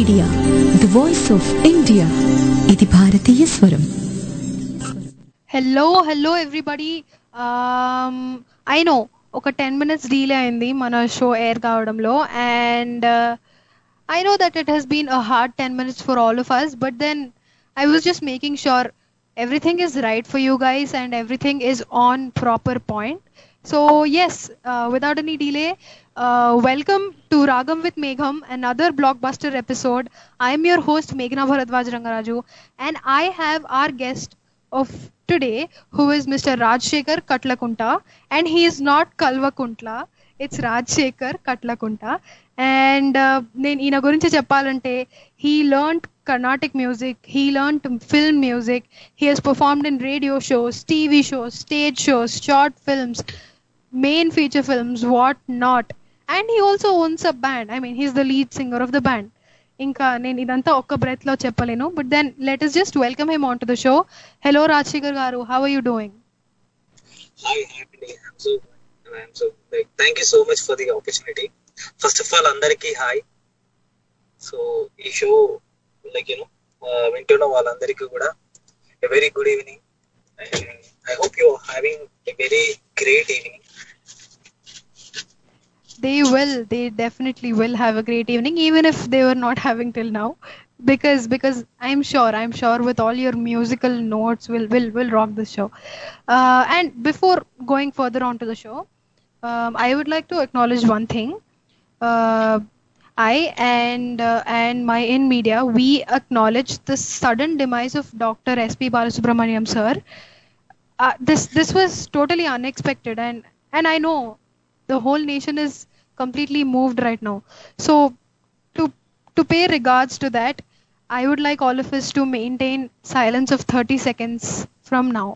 Media the voice of India ఇది భారతీయ స్వరం hello hello everybody I know ఒక టెన్ మినిట్స్ డీలే అయింది మన షో ఎయిర్ కావడంలో and I know that it has been a hard ten minutes for all of us but then I was just making sure everything is right for you guys and everything is on proper point so yes uh, without any delay uh, welcome to ragam with megham another blockbuster episode i'm your host meghna bharadwaj rangaraju and i have our guest of today who is mr rajshekhar katlakunta and he is not kalvakuntla it's rajshekhar katlakunta and నేను ఈయన గురించి చెప్పాలంటే he learn Carnatic music he learn film music he has performed in radio shows TV shows stage shows short films main feature films what not and he also owns a band I mean he's the lead singer of the band ఇంకా నేను ఇదంతా ఒక్క breath లో చెప్పలేను but then let us just welcome him on to the show hello Rajashekhar గారు how are you doing Hi, Anthony. I'm so I'm so like thank you so much for the opportunity. First of all అందరికీ hi so ఈ show like you know వింటున్న వాళ్ళందరికీ కూడా a very good evening and I hope you having a very great evening they will they definitely will have a great evening even if they were not having till now because because i'm sure i'm sure with all your musical notes will will will rock the show uh, and before going further on to the show um, i would like to acknowledge one thing uh, I and uh, and my in media we acknowledge the sudden demise of Dr. S.P. Balasubramaniam sir. Uh, this this was totally unexpected and and I know the whole nation is completely moved right now. So to to pay regards to that, I would like all of us to maintain silence of 30 seconds from now.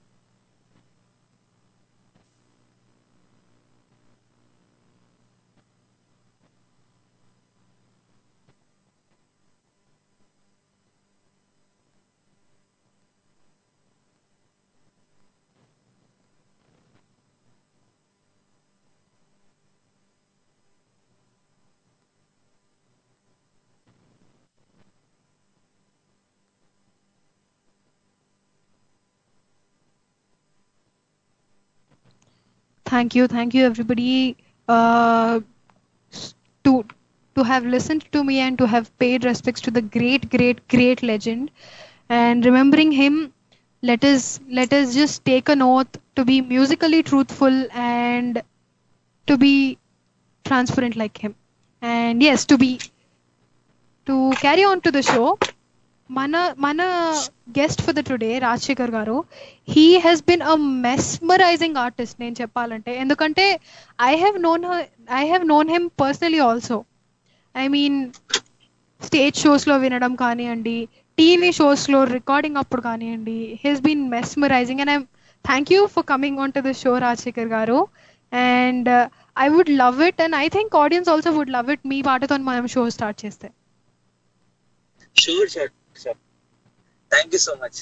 thank you thank you everybody uh, to to have listened to me and to have paid respects to the great great great legend and remembering him let us let us just take an oath to be musically truthful and to be transparent like him and yes to be to carry on to the show మన మన guest for the today Rajashekhar garu he has been a mesmerizing artist నేను చెప్పాలంటే ఎందుకంటే I have known I have known him personally also I mean stage షోస్లో వినడం కానివ్వండి TV షోస్లో recording అప్పుడు కానివ్వండి he's been mesmerizing and I'm thank you for coming on to the show Rajasekhar garu and I would love it and I think audience also would love it మీ పాటతో మనం show start చేస్తే sure sure sure thank you so much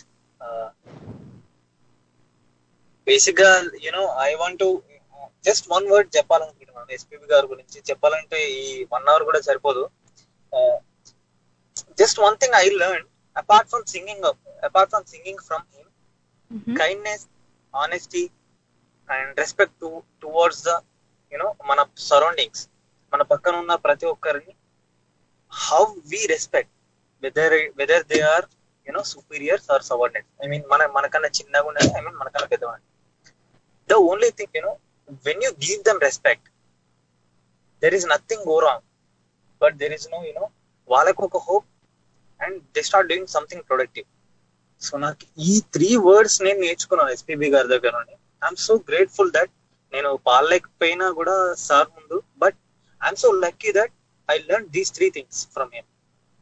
basic గా you know I want to just one word చెప్పాలనుకుంటున్నాను ఎస్పీబి గారి గురించి చెప్పాలంటే ఈ one hour కూడా సరిపోదు just one thing I learn apart from singing apart from singing from him kindness honesty and respect to towards the you know మన surroundings మన పక్కన ఉన్న ప్రతి ఒక్కరిని how we respect whether whether they are you know superiors or subordinate I mean మన మనకన్నా చిన్నగా ఉండాలి ఐ మీన్ మనకన్నా పెద్దగా the only thing you know when you give them respect there is nothing go wrong but there is no you know వాళ్ళకు ఒక hope and they start doing something productive so నాకు ఈ త్రీ వర్డ్స్ నేను నేర్చుకున్నాను SPB గారి దగ్గర నుండి ఐఎమ్ సో గ్రేట్ఫుల్ దట్ నేను పాలలేకపోయినా కూడా సార్ ముందు but I'm so lucky that I learn these three things from him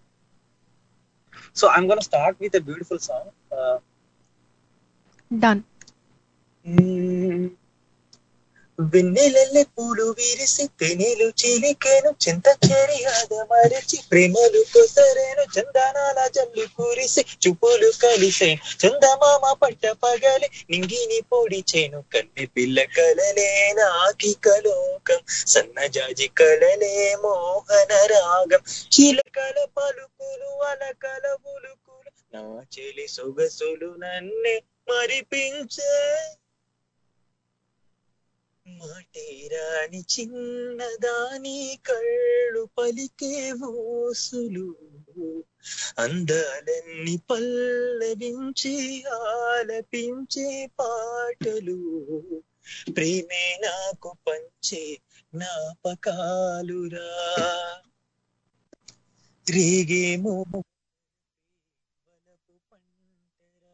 So I'm gonna start with a beautiful song. Uh, Done. వెన్నెలల్లె పూలు విరిసి తెనెలు చిలికేను చింత చెరియాద మరచి ప్రేమలు కొసరేను చందనాల జల్లు కురిసి చూపులు కలిసే చందమామ పట్ట పగలి నింగిని పొడిచేను కన్నె పిల్ల కలలే నాకి కలో లోకం సన్నజాజి కళలే మోహన రాగం చిలకల పలుకులు అలకల ఉలుకులు నా చెలి సొగసులు నన్నే మరిపించే మాటేరాని చిన్నదాని కళ్ళు పలికే ఊసులు అందాలన్నీ పల్లవించి ఆలపించే పాటలు ప్రేమే నాకు పంచే జ్ఞాపకాలురా రేగేమో వలపు పంటరా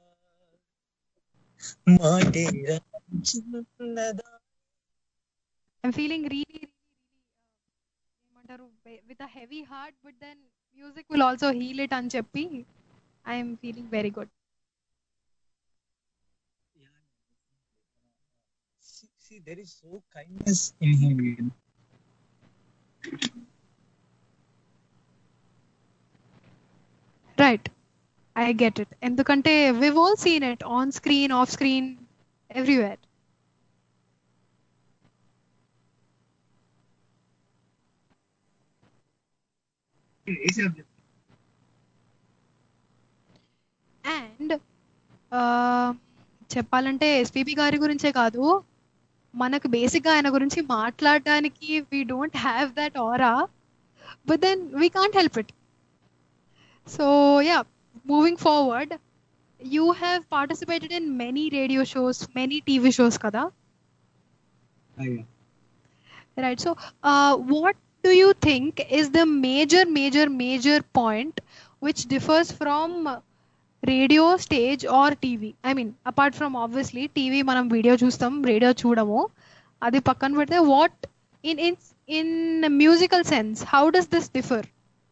మాటేరా చిన్నదా ఐమ్ ఫీలింగ్ రియలీ ఏమంటారు with a heavy heart but then music will also heal it అని చెప్పి I'm feeling very good see, see there is so kindness in him you know. Right I get it ఎందుకంటే we've all seen it on screen off screen everywhere and చెప్పాలంటే ఎస్పీబి గారి గురించే కాదు మనకు బేసిక్గా ఆయన గురించి మాట్లాడడానికి we don't have that aura but then we can't help it so ya moving forward you have participated in many radio shows many TV shows కదా right so uh, what do you think is the major major major point which differs from uh, radio stage or tv i mean apart from obviously tv మనం video చూస్తాం radio చూడము అది పక్కన పెడితే what in in in musical sense how does this differ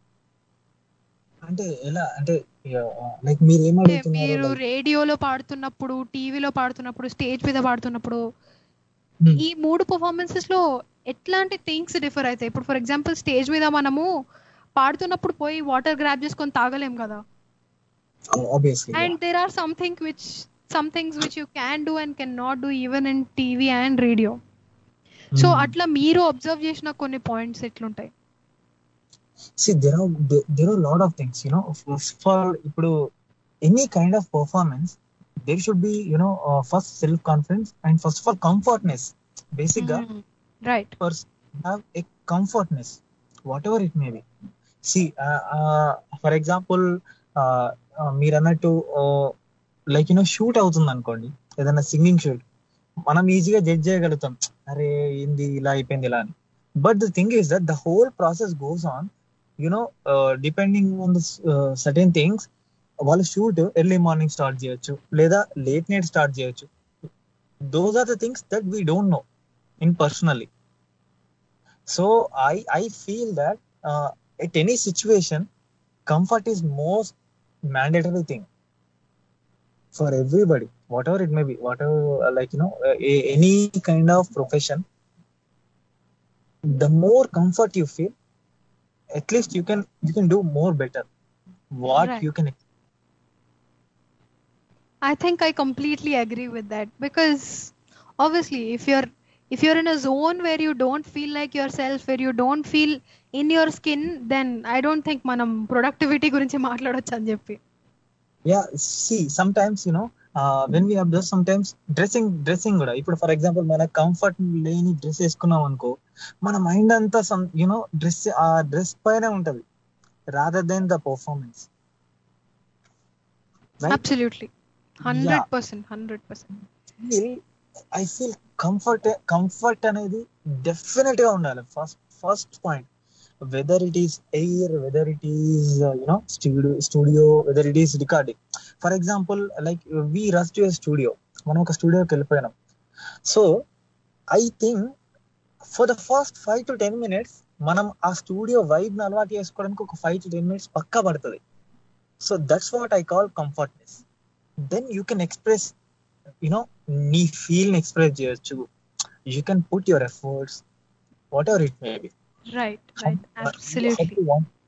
అంటే ఎలా అంటే like మీరు ఏం మీరు అడుగుతున్నారు రేడియోలో పాడుతున్నప్పుడు టీవీలో పాడుతున్నప్పుడు స్టేజ్ మీద పాడుతున్నప్పుడు Hmm. ఈ మూడు పర్ఫార్మెన్సెస్ లో ఎట్లాంటి థింగ్స్ డిఫర్ అవుతాయి ఇప్పుడు ఫర్ ఎగ్జాంపుల్ స్టేజ్ మీద మనము పాడుతున్నప్పుడు పోయి వాటర్ గ్రాబ్ చేసుకొని తాగలేం కదా obviously and there are something which some things which you can do and can not do even in TV and radio so అట్లా మీరు అబ్జర్వ్ చేసిన కొన్ని పాయింట్స్ ఎట్లుంటాయి see there are there are a lot of things you know first of all ఇప్పుడు any kind of performance there should be you know uh, first self confidence and first of all comfortness basic గా రైట్ person have a comfortness whatever it may be see uh, uh, for example uh, uh, మీరు అన్నట్టు like you know shoot అవుతుంది అనుకోండి ఏదైనా singing shoot మనం ఈజీగా judge చేయగలుగుతాం అరే ఏంది ఇలా అయిపోయింది ఇలా అని but the thing is that the whole process goes on you know depending on the certain things వాళ్ళు షూట్ ఎర్లీ మార్నింగ్ స్టార్ట్ చేయొచ్చు లేదా లేట్ నైట్ స్టార్ట్ చేయొచ్చు those are the things that we don't know in personally so I I feel that at any situation comfort is most mandatory thing for everybody whatever it may be whatever like you know any kind of profession the more comfort you feel at least you can you can do more better what Right. you can I think I completely agree with that because obviously if you're if you're in a zone where you don't feel like yourself where you don't feel in your skin then I don't think మనం productivity గురించి మాట్లాడొచ్చు అని చెప్పి yeah see sometimes you know uh, when we observe sometimes dressing dressing కూడా ఇప్పుడు for example మన comfort లేని dress వేసుకున్నాం అనుకో మన మైండ్ అంతా సమ్ యునో డ్రెస్ ఆ డ్రెస్ పైన ఉంటది rather than the performance right absolutely hundred percent hundred percent feel I feel comfort comfort అనేది డెఫినెట్ గా ఉండాలి first first point whether it is air whether it is you know studio studio whether it is recording for example like we rush to studio మనం ఒక స్టూడియోకి వెళ్ళిపోయినాం so I think for the first five to ten minutes మనం ఆ studio vibe ని అలవాటు చేసుకోవడానికి ఒక ఫైవ్ టు టెన్ మినిట్స్ పక్కా పడుతుంది so that's what I call comfortness then you can express you know నీ ఫీల్ ని ఎక్స్ప్రెస్ చేయొచ్చు you can put your efforts whatever it may be right right absolutely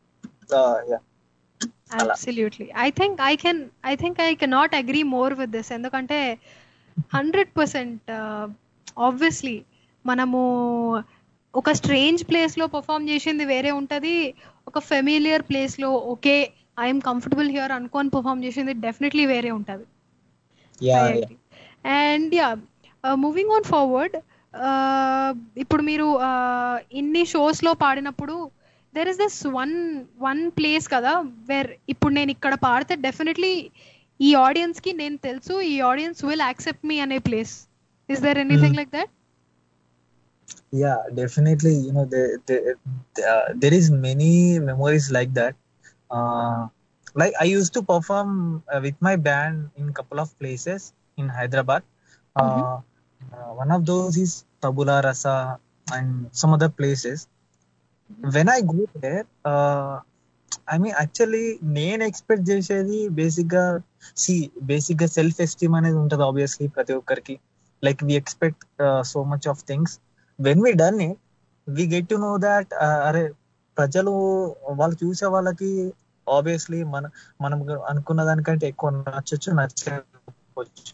అలా. Absolutely I think I can I think I cannot agree more with this ఎందుకంటే hundred percent obviously మనము ఒక strange place లో perform చేసింది వేరే ఉంటది ఒక familiar place లో ఓకే ఐఎమ్ కంఫర్టబుల్ హియర్ అనుకొని పర్ఫామ్ చేసింది డెఫినెట్లీ వేరే ఉంటది ya and ya moving on forward ఇప్పుడు మీరు uh, ఇన్ని షోస్ లో పాడినప్పుడు there is this one one place కదా వేర్ ఇప్పుడు నేను ఇక్కడ పాడితే డెఫినెట్లీ ఈ ఆడియన్స్ కి నేను తెలుసు ఈ ఆడియన్స్ విల్ యాక్సెప్ట్ మీ అనే place is there anything like that yeah definitely you know there there, uh, there is many memories like that uh, like i used to perform uh, with my band in couple of places in hyderabad uh, uh, one of those is tabula rasa and some other places when i go there uh, I mean actually నేను expect చేసేది basic గా సి basic గా self esteem అనేది ఉంటుంది obviously ప్రతి ఒక్కరికి like we expect so much of things when we done it we get to know that అరే ప్రజలు వాళ్ళు చూసే వాళ్ళకి ఆబ్వియస్లీ మన మనం అనుకున్న దానికంటే ఎక్కువ నచ్చొచ్చు నచ్చకపోవచ్చు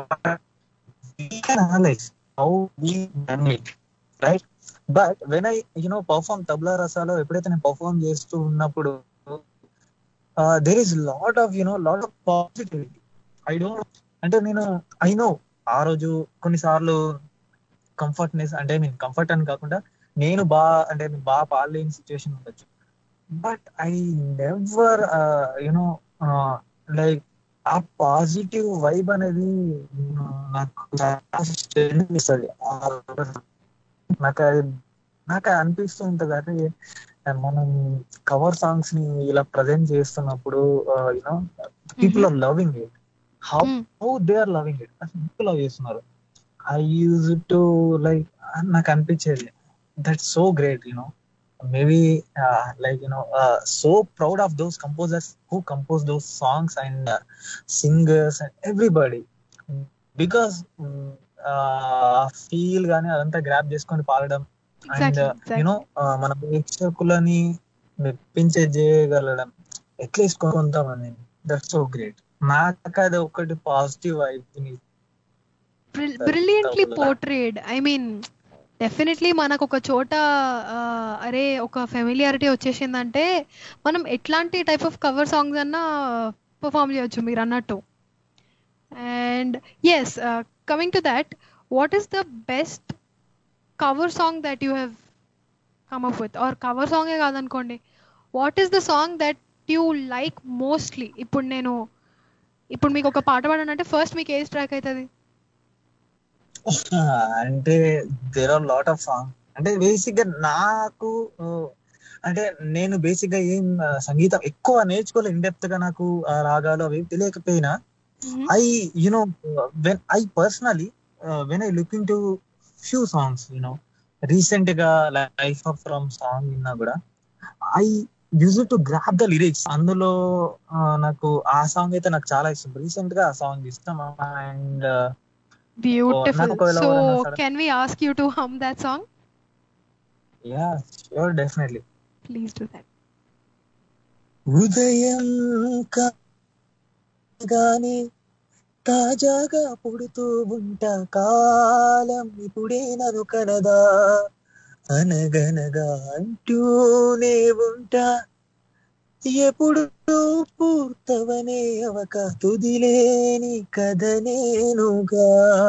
how we done it right but when I you know perform tabla రసాలో ఎప్పుడైతే నేను పర్ఫామ్ చేస్తూ ఉన్నప్పుడు there is lot of you know lot of positivity I don't అంటే నేను ఐ నో ఆ రోజు కొన్నిసార్లు కంఫర్ట్నెస్ అంటే మీన్ కంఫర్ట్ అని కాకుండా నేను బాగా అంటే బాగా పాడలేని సిచ్యువేషన్ ఉండొచ్చు but I never you know like ఆ పాజిటివ్ వైబ్ అనేది నాకు strength ఇస్తుంది నాకు అది నాకు అనిపిస్తూ ఉంటది అదే మనం కవర్ సాంగ్స్ ని ఇలా ప్రజెంట్ చేస్తున్నప్పుడు you know people are loving it how Hmm. How they are loving it అసలు ఎందుకు లవ్ చేస్తున్నారు ఐ యూజ్ టు లైక్ నాకు అనిపించేది that so great you know maybe like you know so proud of those composers who compose those songs and singers and everybody because feel గానీ అదంతా grab చేసుకొని పాడడం and Exactly, exactly. You know మన ప్రేక్షకులని మెప్పించే చేయగలడం అట్లీస్ట్ కొంతమంది దట్ సో గ్రేట్ నాకు అది ఒకటి positive vibe brilliantly tabla. Portrayed I mean definitely మనకు ఒక చోట ఆ, అరే ఒక ఫెమిలియారిటీ వచ్చేసిందంటే మనం ఎట్లాంటి టైప్ ఆఫ్ కవర్ సాంగ్స్ అన్నా పర్ఫామ్ చేయొచ్చు మీరు అన్నట్టు and as coming to that what is the best cover song that you have come up with or cover సాంగే కాదనుకోండి what is the song that you like mostly ఇప్పుడు నేను ఇప్పుడు మీకు ఒక పాట పాడానంటే ఫస్ట్ మీకు ఏ ట్రాక్ అవుతుంది అంటే there are lot of song అంటే బేసిక్ గా నాకు ఆ, అంటే నేను బేసిక్ గా ఏం ఆ, సంగీతం ఎక్కువ నేర్చుకోలే ఇన్ డెప్త్ గా నాకు ఆ రాగాలు అవి తెలియకపోయినా I you know when I personally when I looking to few songs you know recent గా లైఫ్ ఆఫ్ ఫ్రమ్ సాంగ్ విన్నా కూడా I use to grab the lyrics అందులో ఆ, నాకు ఆ సాంగ్ అయితే నాకు చాలా ఇష్టం రీసెంట్ గా ఆ సాంగ్ ఇష్టం అండ్ బ్యూటిఫుల్ నాకు ఒకవేళ సో ఎవరైనా sudden- can we ask you to hum that song yeah sure definitely please do that ఉదయం కాగానే తాజాగా పుడుతూ ఉంటా కాలం ఇప్పుడే నన్ను కనదా అనగనగా అంటూనే ఉంటా ఎప్పుడు పూర్తవనే అవక తుదిలేని కథ నేనుగా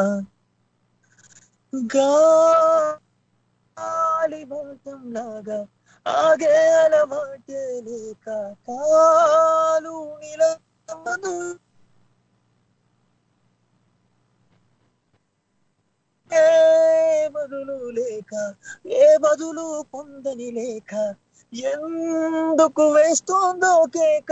గాలి బాటం లాగా ఆగే అలవాట లేక కాలు నిలవదు ఏ బదులు లేక ఏ బదులు పొందని లేక ఎందుకు వేస్తోందో కేక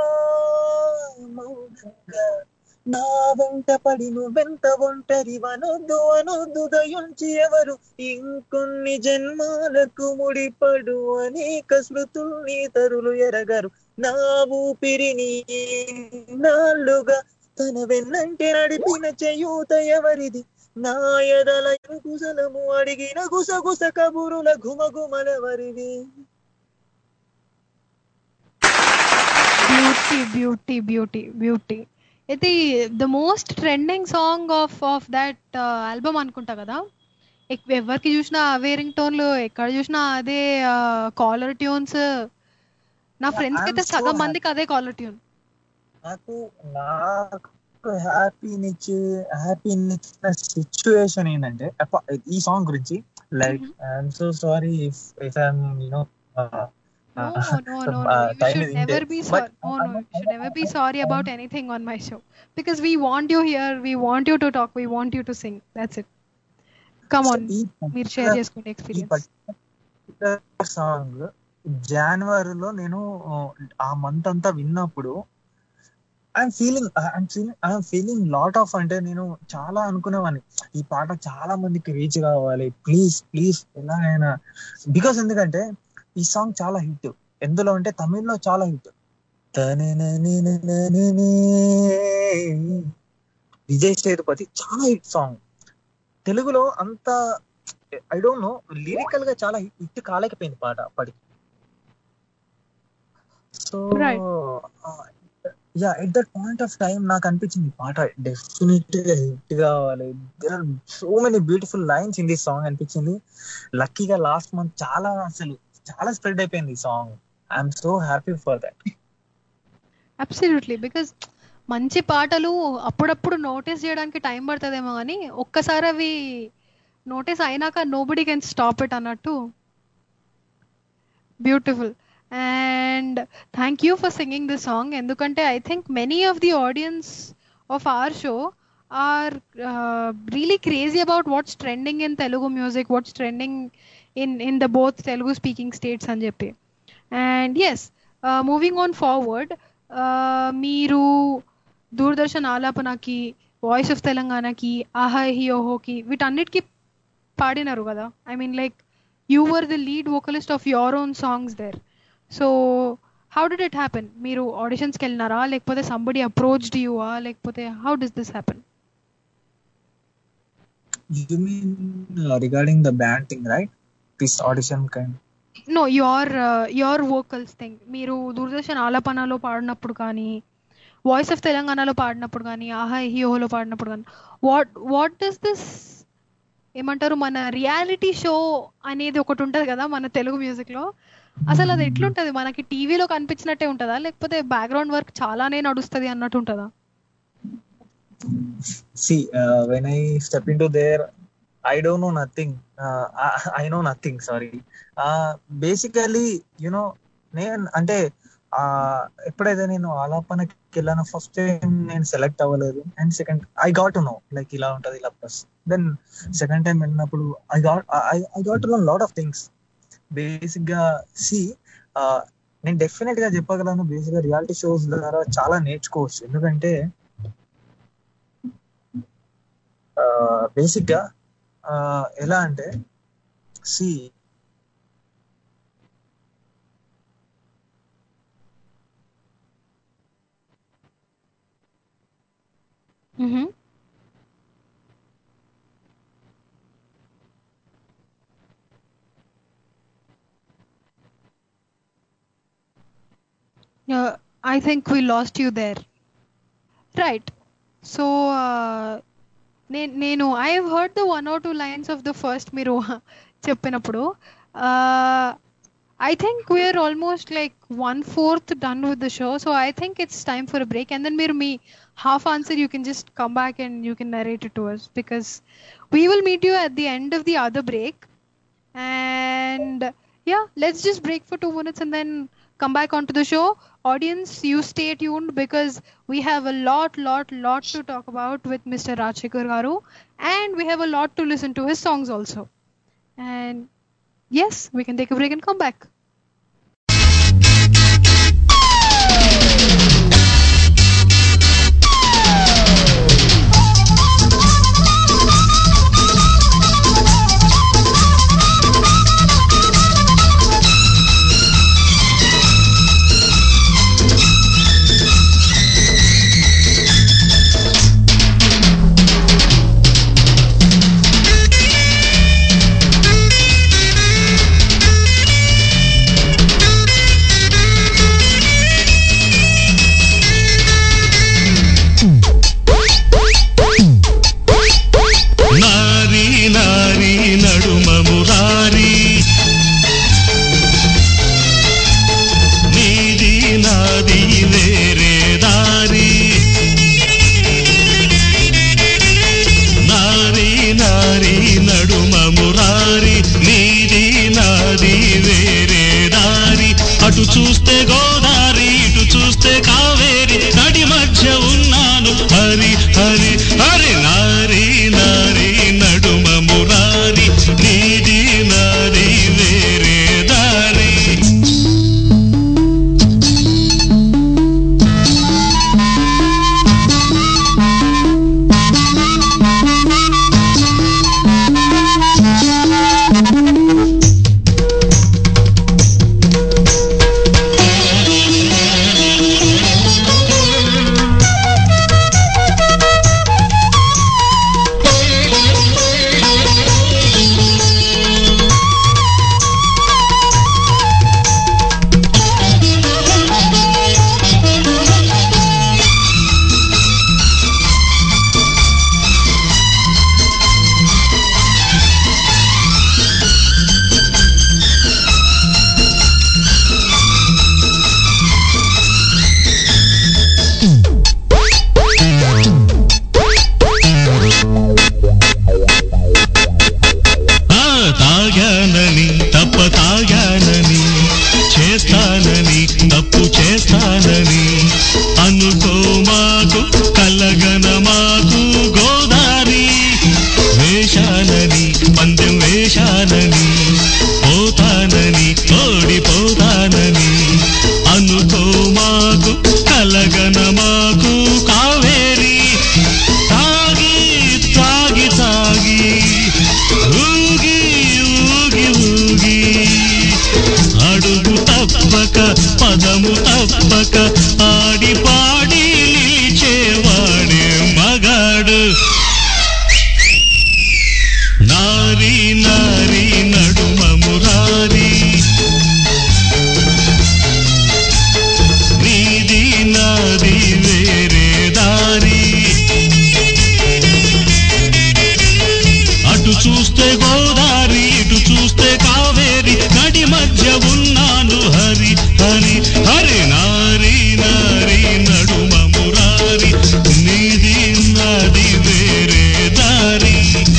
మౌనంగా నా వెంట పడి నువ్వెంత ఒంటరి వనొద్దు అనొద్దు దయుంచి ఎవరు ఇంకొన్ని జన్మాలకు ముడిపడు అనేక స్మృతుల్ని తరులు ఎరగరు నా ఊపిరిని నాళ్ళుగా తన వెన్నంటి నడిపిన చేయూత ఎవరిది నా ఎదల కుశలము అడిగిన గుసగుస కబురుల ఘుమఘుమలవరిది బ్యూటీ బ్యూటీ బ్యూటీ బ్యూటీ ఇది the most trending song of of that album అనుకుంటా కదా ఎక్- ఎవరికి చూసినా అవే రింగ్ టోన్లు ఎక్కడ చూసినా అదే కాలర్ ట్యూన్స్ నా Yeah, ఫ్రెండ్స్ కి I'm అయితే so సగం మందికి అదే కాలర్ ట్యూన్ నాకు నాకు హ్యాపీనిచ్చి హ్యాపీనిచ్చిన సిచ్యువేషన్ ఏంటంటే అప్ప- ఈ సాంగ్ గురించి like I'm so sorry if if I'm you know No, no, no, no. uh, You time should is never India. be But sorry. No, I'm- no. You should I'm- never be sorry about anything on my show because we want you here. We want you to talk. We want you to sing. That's it. Come on. మీరు share చేసుకోండి ఈ experience song జనవరిలో నేను ఆ month అంతా విన్నప్పుడు I'm feeling I'm feeling I'm feeling lot of అంటే నేను చాలా అనుకునేవాడిని ఈ పాట చాలా మందికి రీచ్ కావాలి ప్లీజ్ ప్లీజ్ ఎలాగైనా బికాస్ ఎందుకంటే ఈ సాంగ్ చాలా హిట్ ఎందులో అంటే తమిళ్లో చాలా హిట్ విజయ్ సేతుపతి చాలా హిట్ సాంగ్ తెలుగులో అంత ఐ డోంట్ నో లిరికల్ గా చాలా హిట్ కాలేకపోయింది పాట అప్పటికి so Right. Yeah at that point of time నాకు అనిపించింది ఈ పాట డెఫినెట్ గా హిట్ కావాలి there are so many beautiful lines in this song అనిపించింది లక్కీగా లాస్ట్ మంత్ చాలా అసలు చాలా స్ప్రెడ్ అయిపోయింది ఈ song I'm so happy for that absolutely because మంచి పాటలు అప్పుడప్పుడు నోటీస్ చేయడానికి టైం పడుతుందేమో కానీ ఒక్కసారి అవి నోటీస్ అయినాక నోబడి కెన్ స్టాప్ ఇట్ అన్నట్టు beautiful and thank you for singing this song ఎందుకంటే I think many of the audience of our show are really crazy about what's trending in Telugu music what's trending in in the both Telugu speaking states అని చెప్పి and as moving on forward మీరు Doordarshan ఆలాపనకి voice of తెలంగాణకి ఆహా హి ఓహోకి వీటన్నిటికీ పాడినారు కదా I mean like you were the lead vocalist of your own songs there so how did it happen మీరు ఆడిషన్స్కి వెళ్ళినారా లేకపోతే సంబడి అప్రోచ్డ్ యూఆ లేకపోతే how does this happen you mean regarding the band thing right this audition kind know your your vocals thing మీరు దూరదర్శన్ ఆలాపనలో పాడినప్పుడు కానీ voice of తెలంగాణలో పాడినప్పుడు కానీ ఆహా హియోలో పాడినప్పుడు కానీ వాట్ వాట్ డస్ దిస్ ఏమంటారు మన రియాలిటీ షో అనేది ఒకటి ఉంటది కదా మన తెలుగు మ్యూజిక్ లో అసలు అది ఎట్లుంటది మనకి టీవీలో కనిపించినట్టే ఉంటుందా లేకపోతే బ్యాక్గ్రౌండ్ వర్క్ చాలానే నడుస్తుంది అన్నట్టు ఉంటుందా see uh, when i step into there i don't know nothing uh, I, I know nothing sorry uh, basically you know నేను అంటే ఆ ఎప్పుడైతే నేను ఆలాపనకి వెళ్ళానో ఫస్ట్ టైం నేను సెలెక్ట్ అవ్వలేదు and second I got to know like ఇలా ఉంటది ఇలా ప్లస్ దెన్ సెకండ్ టైం వెళ్ళినప్పుడు I got I got to know lot of things basic గా సి నేను డెఫినెట్ గా చెప్పగలను బేసిక్ గా రియాలిటీ షోస్ ద్వారా చాలా నేర్చుకోవచ్చు ఎందుకంటే బేసిక్ గా ఆ, ఎలా అంటే see Uh, I think we lost you there. Right. So, uh, నే- నేను I have heard the one or two lines of the first మీరు చెప్పినప్పుడు I think we're almost like one fourth done with the show so I think it's time for break and then మీరు మీ half answer you can just come back and you can narrate it to us because we will meet you at the end of the other break and yeah let's just break for two minutes and then come back onto the show audience you stay tuned because we have a lot lot lot to talk about with mr rajshekhar garu and we have a lot to listen to his songs also and yes we can take a break and come back Thank పోతానని పోతానని ఓడిపోతానని అనుకో మాకు కలగన మాకు కావేరి తాగి తాగి తాగి ఊగి ఊగి ఊగి అడుగు తప్పక పదము తప్పక ఆడి పాడి నిలిచేవాడే మగాడు నారి నారి నడుమ మురారి నీది నాది వేరే దారి అటు చూస్తే గోదారి ఇటు చూస్తే కావేరి నడి మధ్య ఉన్నాను హరి హరి హరి నారి నారి నడుమ మురారి నీది నాది వేరే దారి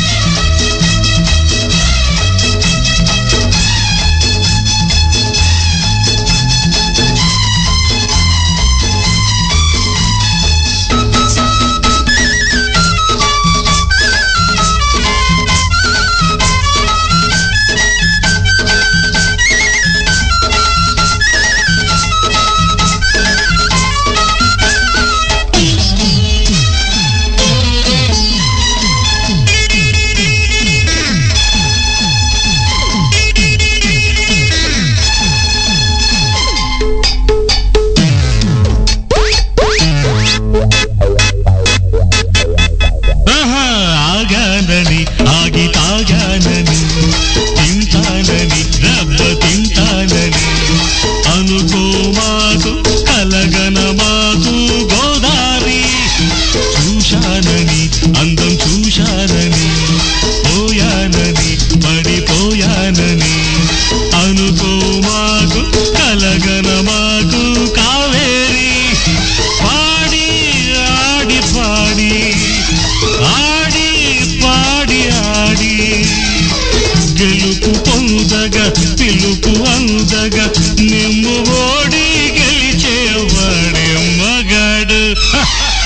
ఆహా, ఆగానని ఆగి తాగానని తింటానని రబ్బ తింటానని అనుకో మాకు కలగన మాకు గోదారి చూశానని అందం చూశానని పోయానని పడిపోయానని అనుకో మాకు కలగన మాకు కావేరి పాడి ఆడి పాడి ఆడి పాడి ఆడి గెలుపు పొందగా పిలుపు అందగా నిమ్ము ఓడి గెలిచేవాడే మగాడు హ!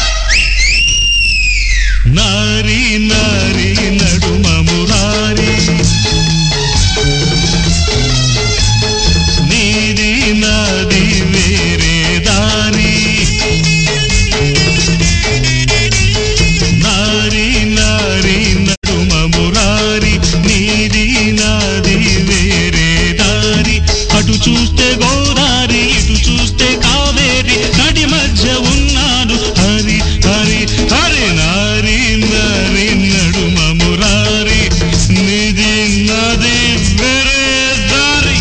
నారి నారి నడుమ మురారి నీది నాది వేరే దారి నారి నారి నడుమ మురారి నీది నాది వేరే దారి అటు చూస్తే గోదారి ఇటు చూస్తే కావేరి నడి మధ్య ఉన్నాను హరి హరి హరి నారి నారి నడుమ మురారి నిధి నది వేరే దారి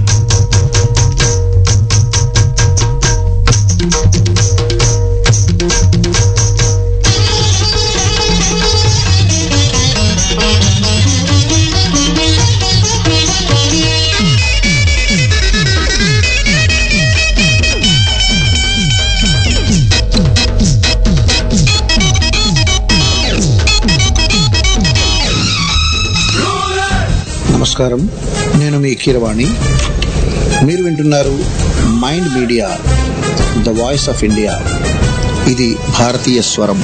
నమస్కారం నేను మీ కీరవాణి మీరు వింటున్నారు mind media the voice of India ఇది భారతీయ స్వరం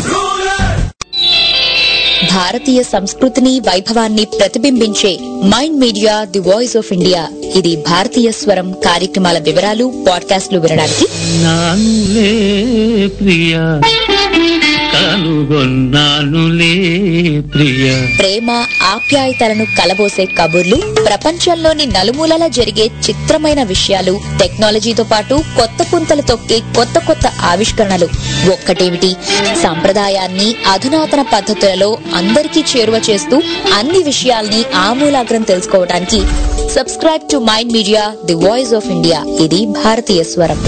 భారతీయ సంస్కృతిని వైభవాన్ని ప్రతిబింబించే mind media the voice of India ఇది భారతీయ స్వరం కార్యక్రమాల వివరాలు పాడ్కాస్ట్లు వినడానికి నానులే ప్రియ కనుగొన్నానులే ప్రియ ప్రేమ ఆప్యాయతలను కలబోసే కబుర్లు ప్రపంచంలోని నలుమూలలా జరిగే చిత్రమైన విషయాలు టెక్నాలజీతో పాటు కొత్త పుంతలు తొక్కే కొత్త కొత్త ఆవిష్కరణలు ఒక్కటేమిటి సంప్రదాయాన్ని అధునాతన పద్ధతులలో అందరికీ చేరువ చేస్తూ అన్ని విషయాల్ని ఆమూలాగ్రం తెలుసుకోవడానికి subscribe to mind media the voice of India ఇది భారతీయ స్వరం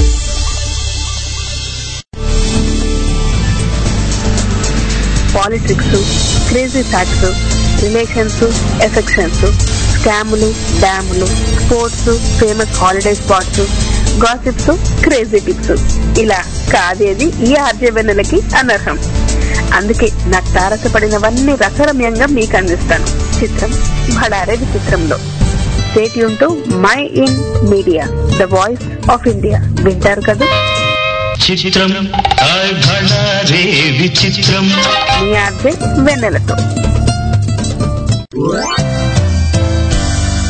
politics crazy facts relations affections స్కాములు డ్యాములు sports famous holiday spots gossips crazy tips ఇలా కాదేది ఈ ఆర్జవెన్నెలకి అనర్హం అందుకే నాకు తారసపడినవన్నీ రసరమ్యంగా మీకు అందిస్తాను చిత్రం భడారే విచిత్రంలో stay tuned to mind media the voice of India వింటారు కదా చిత్రం హాయ్ భళా రే విచిత్రం మీ ఆర్జే వెన్నెలతో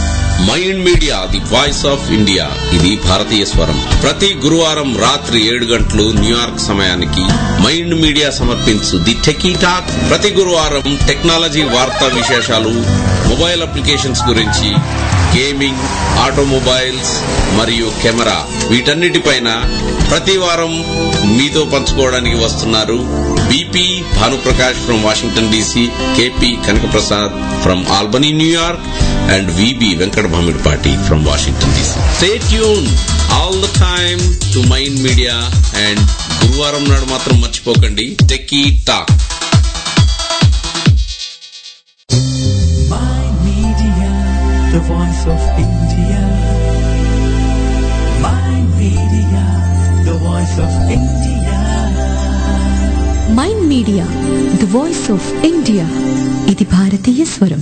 mind media the voice of India ఇది భారతీయ స్వరం ప్రతి గురువారం రాత్రి ఏడు గంటలు న్యూయార్క్ సమయానికి మైండ్ మీడియా సమర్పించు ది టెకీ టాక్ ప్రతి గురువారం టెక్నాలజీ వార్తా విశేషాలు మొబైల్ అప్లికేషన్స్ గురించి గేమింగ్ ఆటోమొబైల్స్ మరియు కెమెరా వీటన్నిటిపైన ప్రతి వారం మీతో పంచుకోవడానికి వస్తున్నారు BP Bhanuprakash from Washington DC KP Kanakaprasad from Albany New York and VB Venkata Bhamidipati from Washington DC stay tune all the time to mind media and గురువారం నాడు మాత్రం మర్చిపోకండి techie talk My Media, the voice of India. My Media, the voice of India. Mind media the voice of India ఇది భారతీయ స్వరం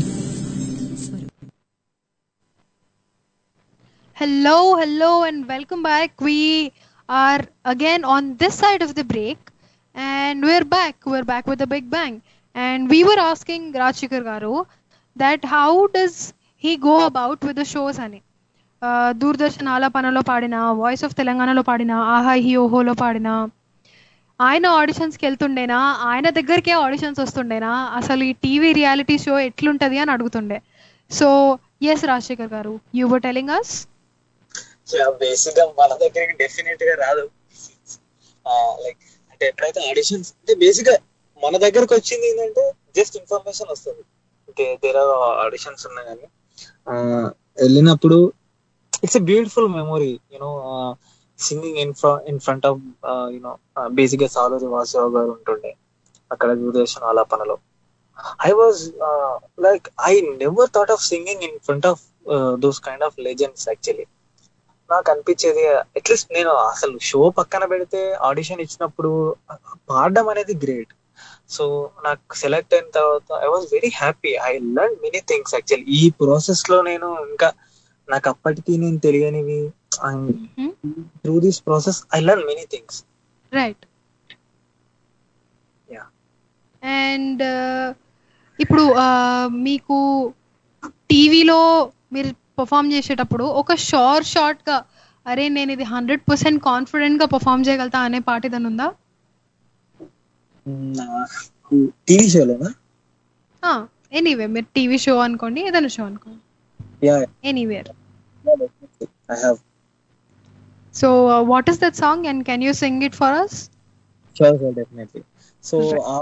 Hello, hello, and welcome back. We are again on this side of the break, and we're back. We're back with a big bang. And we were asking Rajshekar Garu that how does he go about with the shows అని దూరదర్శన్ ఆలాపనలో పాడిన voice of తెలంగాణలో పాడిన ఆహా he ఓహోలో పాడిన ఆయన ఆడిషన్స్కి వెళ్తుండేనా ఆయన దగ్గరికే auditions వస్తుండేనా అసలు ఈ టీవీ రియాలిటీ షో ఎట్లుంటది అని అడుగుతుండే so S Rajasekhar garu you were telling us basic గా మన దగ్గరికి డెఫినెట్ గా రాదు లైక్ అంటే ఎప్పుడైతే ఆడిషన్స్ అంటే బేసిక్ గా మన దగ్గరకు వచ్చింది ఏంటంటే జస్ట్ ఇన్ఫర్మేషన్ వస్తుంది ఓకే దేర్ ఆడిషన్స్ ఉన్నాయి కానీ ఆ, వెళ్ళినప్పుడు it's a beautiful memory you know singing in in front of you know basic గా సాలూరి వాసురావు గారు ఉంటుండే అక్కడ దూరదర్శన్ ఆలాపనలో I was like I never thought of singing in front of those kind of legends actually నాకు అనిపించేది అట్లీస్ట్ నేను అసలు షో పక్కన పెడితే ఆడిషన్ ఇచ్చినప్పుడు పాడడం అనేది గ్రేట్ సో నాకు సెలెక్ట్ అయిన తర్వాత I was very happy I learn many things actually ఈ ప్రాసెస్ లో నేను ఇంకా నాకు అప్పటికి నేను తెలియనివి through this process I learn many things right Yeah. And ఇప్పుడు uh, మీకు టీవీలో మీరు పర్ఫామ్ చేసేటప్పుడు ఒక షార్ట్ షార్ట్ గా అరే నేను ఇది హండ్రెడ్ పర్సెంట్ కాన్ఫిడెంట్ గా పర్ఫామ్ చేయగలుగుతా అనే పాట ఏదైనా ఉందా నాకు టీవీ షోలోనా ఎనీవే మీరు టీవీ షో అనుకోండి ఏదైనా షో అనుకోండి yeah anywhere I have so what is that song and can you sing it for us sure sure definitely so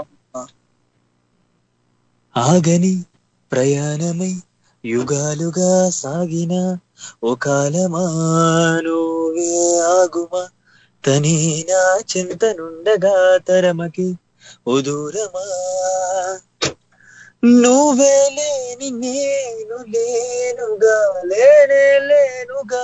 ఆగని ప్రయాణమై యుగాలుగా సాగిన ఓ కాలమా నువ్వే ఆగుమా తనే నా చింతనుండగా తరమకి ఓ దూరమా నువ్వే లేని నేను లేనుగా లేనే లేనుగా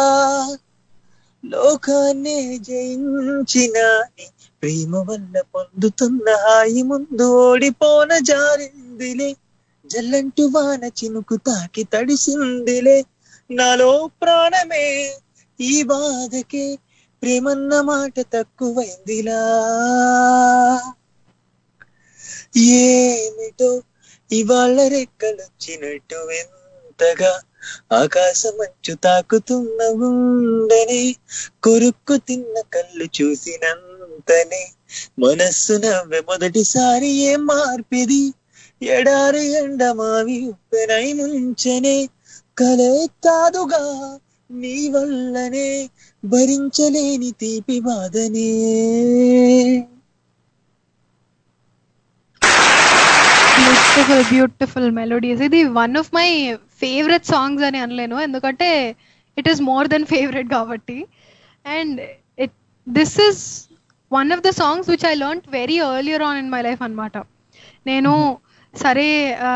లోకాన్నే జయించిన నీ ప్రేమ వల్ల పొందుతున్న హాయి ముందు ఓడిపోన జారిందిలే జల్లంటు వాన చినుకు తాకి తడిసిందిలే నాలో ప్రాణమే ఈ బాధకే ప్రేమన్న మాట తక్కువైందిలా ఏమిటో ఇవాళ రెక్కలొచ్చినట్టు ఎంతగా ఆకాశమంచు తాకుతున్న ఉండని కొరుక్కు తిన్న కళ్ళు చూసినంతనే మనస్సు నవ్వె మొదటిసారి ఏం మార్పిది ఎడారి ఎండమావి ఉప్పెనై ముంచనే కలే కాదుగా నీ వల్లనే భరించలేని తీపి బాధనే బ్యూటిఫుల్ బ్యూటిఫుల్ మెలోడీస్ ఇది one of my favourite songs అని అనలేను ఎందుకంటే it is more than favourite కాబట్టి and it this is one of the songs which I learn very earlier on in my life అనమాట నేను సరే ఆ,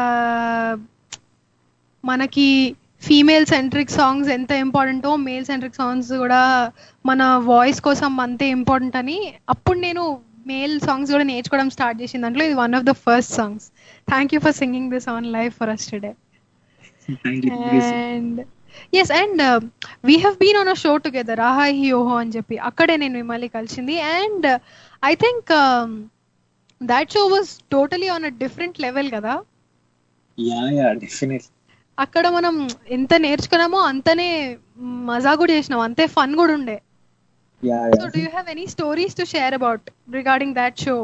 మనకి ఫీమేల్ సెంట్రిక్ సాంగ్స్ ఎంత ఇంపార్టెంటో మేల్ సెంట్రిక్ సాంగ్స్ కూడా మన వాయిస్ కోసం అంతే ఇంపార్టెంట్ అని అప్పుడు నేను మేల్ సాంగ్స్ కూడా నేర్చుకోవడం స్టార్ట్ చేసిన దాంట్లో ఇది one of the first songs thank you for singing this on live for us today and as and we have been on a show together ఆహా హీ ఓహో అని చెప్పి అక్కడే నేను మిమ్మల్ని కలిసింది and I think that show was totally on a different level కదా యా యా డెఫినెట్లీ అక్కడ మనం ఎంత నేర్చుకున్నామో అంతనే మజా కూడా చేసినాం అంతే ఫన్ కూడా ఉండే yeah so do you have any stories to share about regarding that show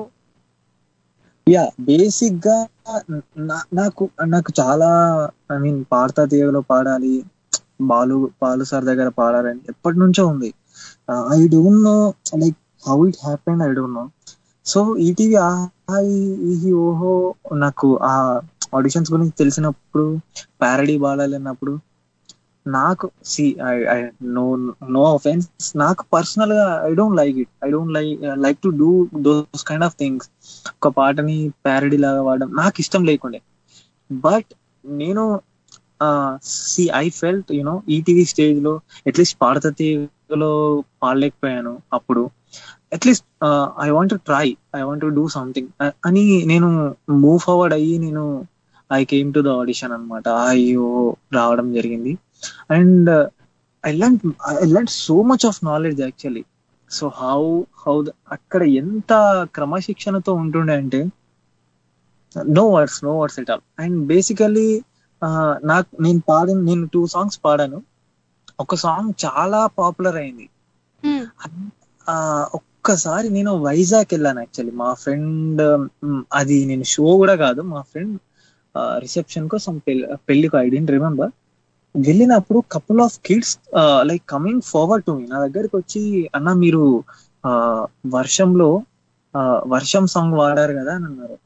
yeah basic గా నా- నాకు నాకు చాలా ఐ మీన్ పాడతా తీయలో పాడాలి బాలు బాలు సార్ దగ్గర పాడాలని ఎప్పటి నుంచో ఉంది I don't know like how it happen I don't know so ETV ఈ ఓహో నాకు ఆ ఆడిషన్స్ గురించి తెలిసినప్పుడు ప్యారడీ పాడాలి అన్నప్పుడు నాకు see I no no offence నాకు పర్సనల్ గా I don't like it I don't like like to do those kind of things ఒక పాటని ప్యారడీ లాగా వాడడం నాకు ఇష్టం లేకుండే బట్ నేను see I felt you know ETV stage లో అట్లీస్ట్ పాడత తీగలో పాడలేకపోయాను అప్పుడు at least I want to try I want to do something అని నేను మూవ్ ఫార్వర్డ్ అయ్యి నేను I came to the audition అనమాట అయ్యో రావడం జరిగింది and I learn I learn so much of knowledge actually so how how అక్కడ ఎంత క్రమశిక్షణతో ఉంటుండే అంటే no words no words at all and basically నాకు నేను పాడిన నేను టూ సాంగ్స్ పాడాను ఒక సాంగ్ చాలా పాపులర్ అయింది ఆ, ఒక్కసారి నేను వైజాగ్ వెళ్ళాను యాక్చువల్లీ మా ఫ్రెండ్ అది నేను షో కూడా కాదు మా ఫ్రెండ్ రిసెప్షన్ కోసం పెళ్లి పెళ్లికి ఐ డెంట్ రిమెంబర్ వెళ్ళినప్పుడు couple of kids like coming forward to me నా దగ్గరికి వచ్చి అన్న మీరు ఆ, వర్షంలో ఆ, వర్షం సాంగ్ వాడారు కదా అని అన్నారు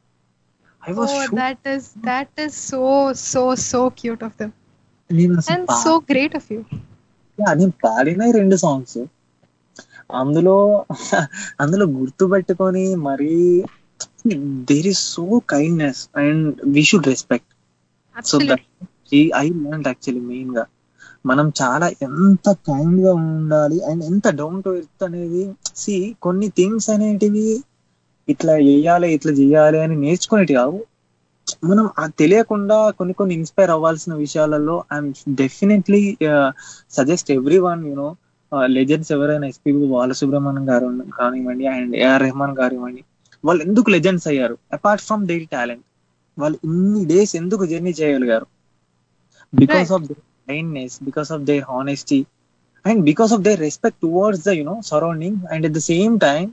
I was that is that is so so so cute of them నేను అసలు and so great of you yeah, నేను పాడిన రెండు సాంగ్స్ అందులో అందులో గుర్తు పెట్టుకొని మరీ there is so kindness and we should respect so that I learn actually main గా మనం చాలా ఎంత కైండ్ గా ఉండాలి అండ్ ఎంత డౌన్ టు ఎర్త్ అనేది సి కొన్ని థింగ్స్ అనేటివి ఇట్లా చేయాలి ఇట్లా చేయాలి అని నేర్చుకునేటి కావు మనం అది తెలియకుండా కొన్ని కొన్ని ఇన్స్పైర్ అవ్వాల్సిన విషయాలలో I'm definitely suggest every one you know legends ఎవరైనా ఎస్పీ బాలసుబ్రహ్మణ్యం గారు కానివ్వండి అండ్ ఏఆర్ రెహమాన్ కానివ్వండి వాళ్ళు ఎందుకు లెజెండ్స్ అయ్యారు అపార్ట్ ఫ్రమ్ దేర్ టాలెంట్ వాళ్ళు ఇన్ని డేస్ ఎందుకు జర్నీ చేయగలిగారు because of their kindness because of their honesty and because of their respect towards the you know surrounding and at the same time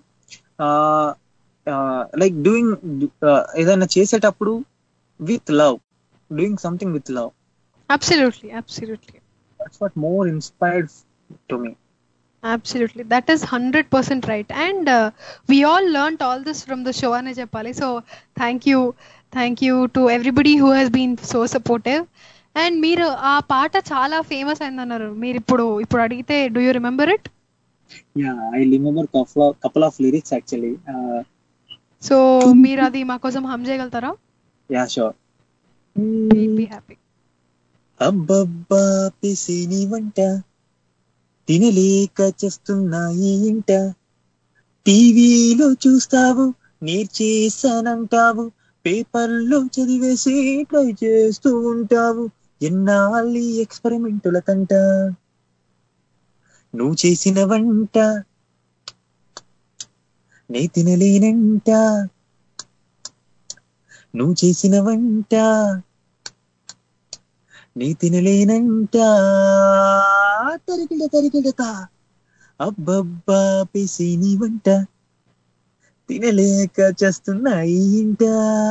like doing ఏదైనా చేసేటప్పుడు with love doing something with love absolutely absolutely that's what more inspired to me Absolutely. That is 100% right. And uh, we all learnt all this from the show, ane చెప్పాలి so thank you thank you to everybody who has been so supportive and మీరు ఆ పాట చాలా famous అయిందన్నారు మీరు ఇప్పుడు ఇప్పుడు అడిగితే do you remember it yeah I remember couple of lyrics actually so మీరు అది మా కోసం హమ్ చేయగలుగుతారా యా షూర్ బీ హ్యాపీ అబ్బబ్బా పిసిని వంట తినలేక చేస్తున్నాయి ఇంట టీవీలో చూస్తావు నేర్చేసానంటావు పేపర్లో చదివేసి ట్రై చేస్తూ ఉంటావు ఎన్నాళ్ళి ఎక్స్పెరిమెంటుల కంట నువ్వు చేసిన వంట నే తినలేనంట నువ్వు చేసిన వంట నీ తినలేనంట తరిగిడ తరిగిడత అబ్బబ్బా పిసిని వంట తినలేక చేస్తున్నాయి ఇంట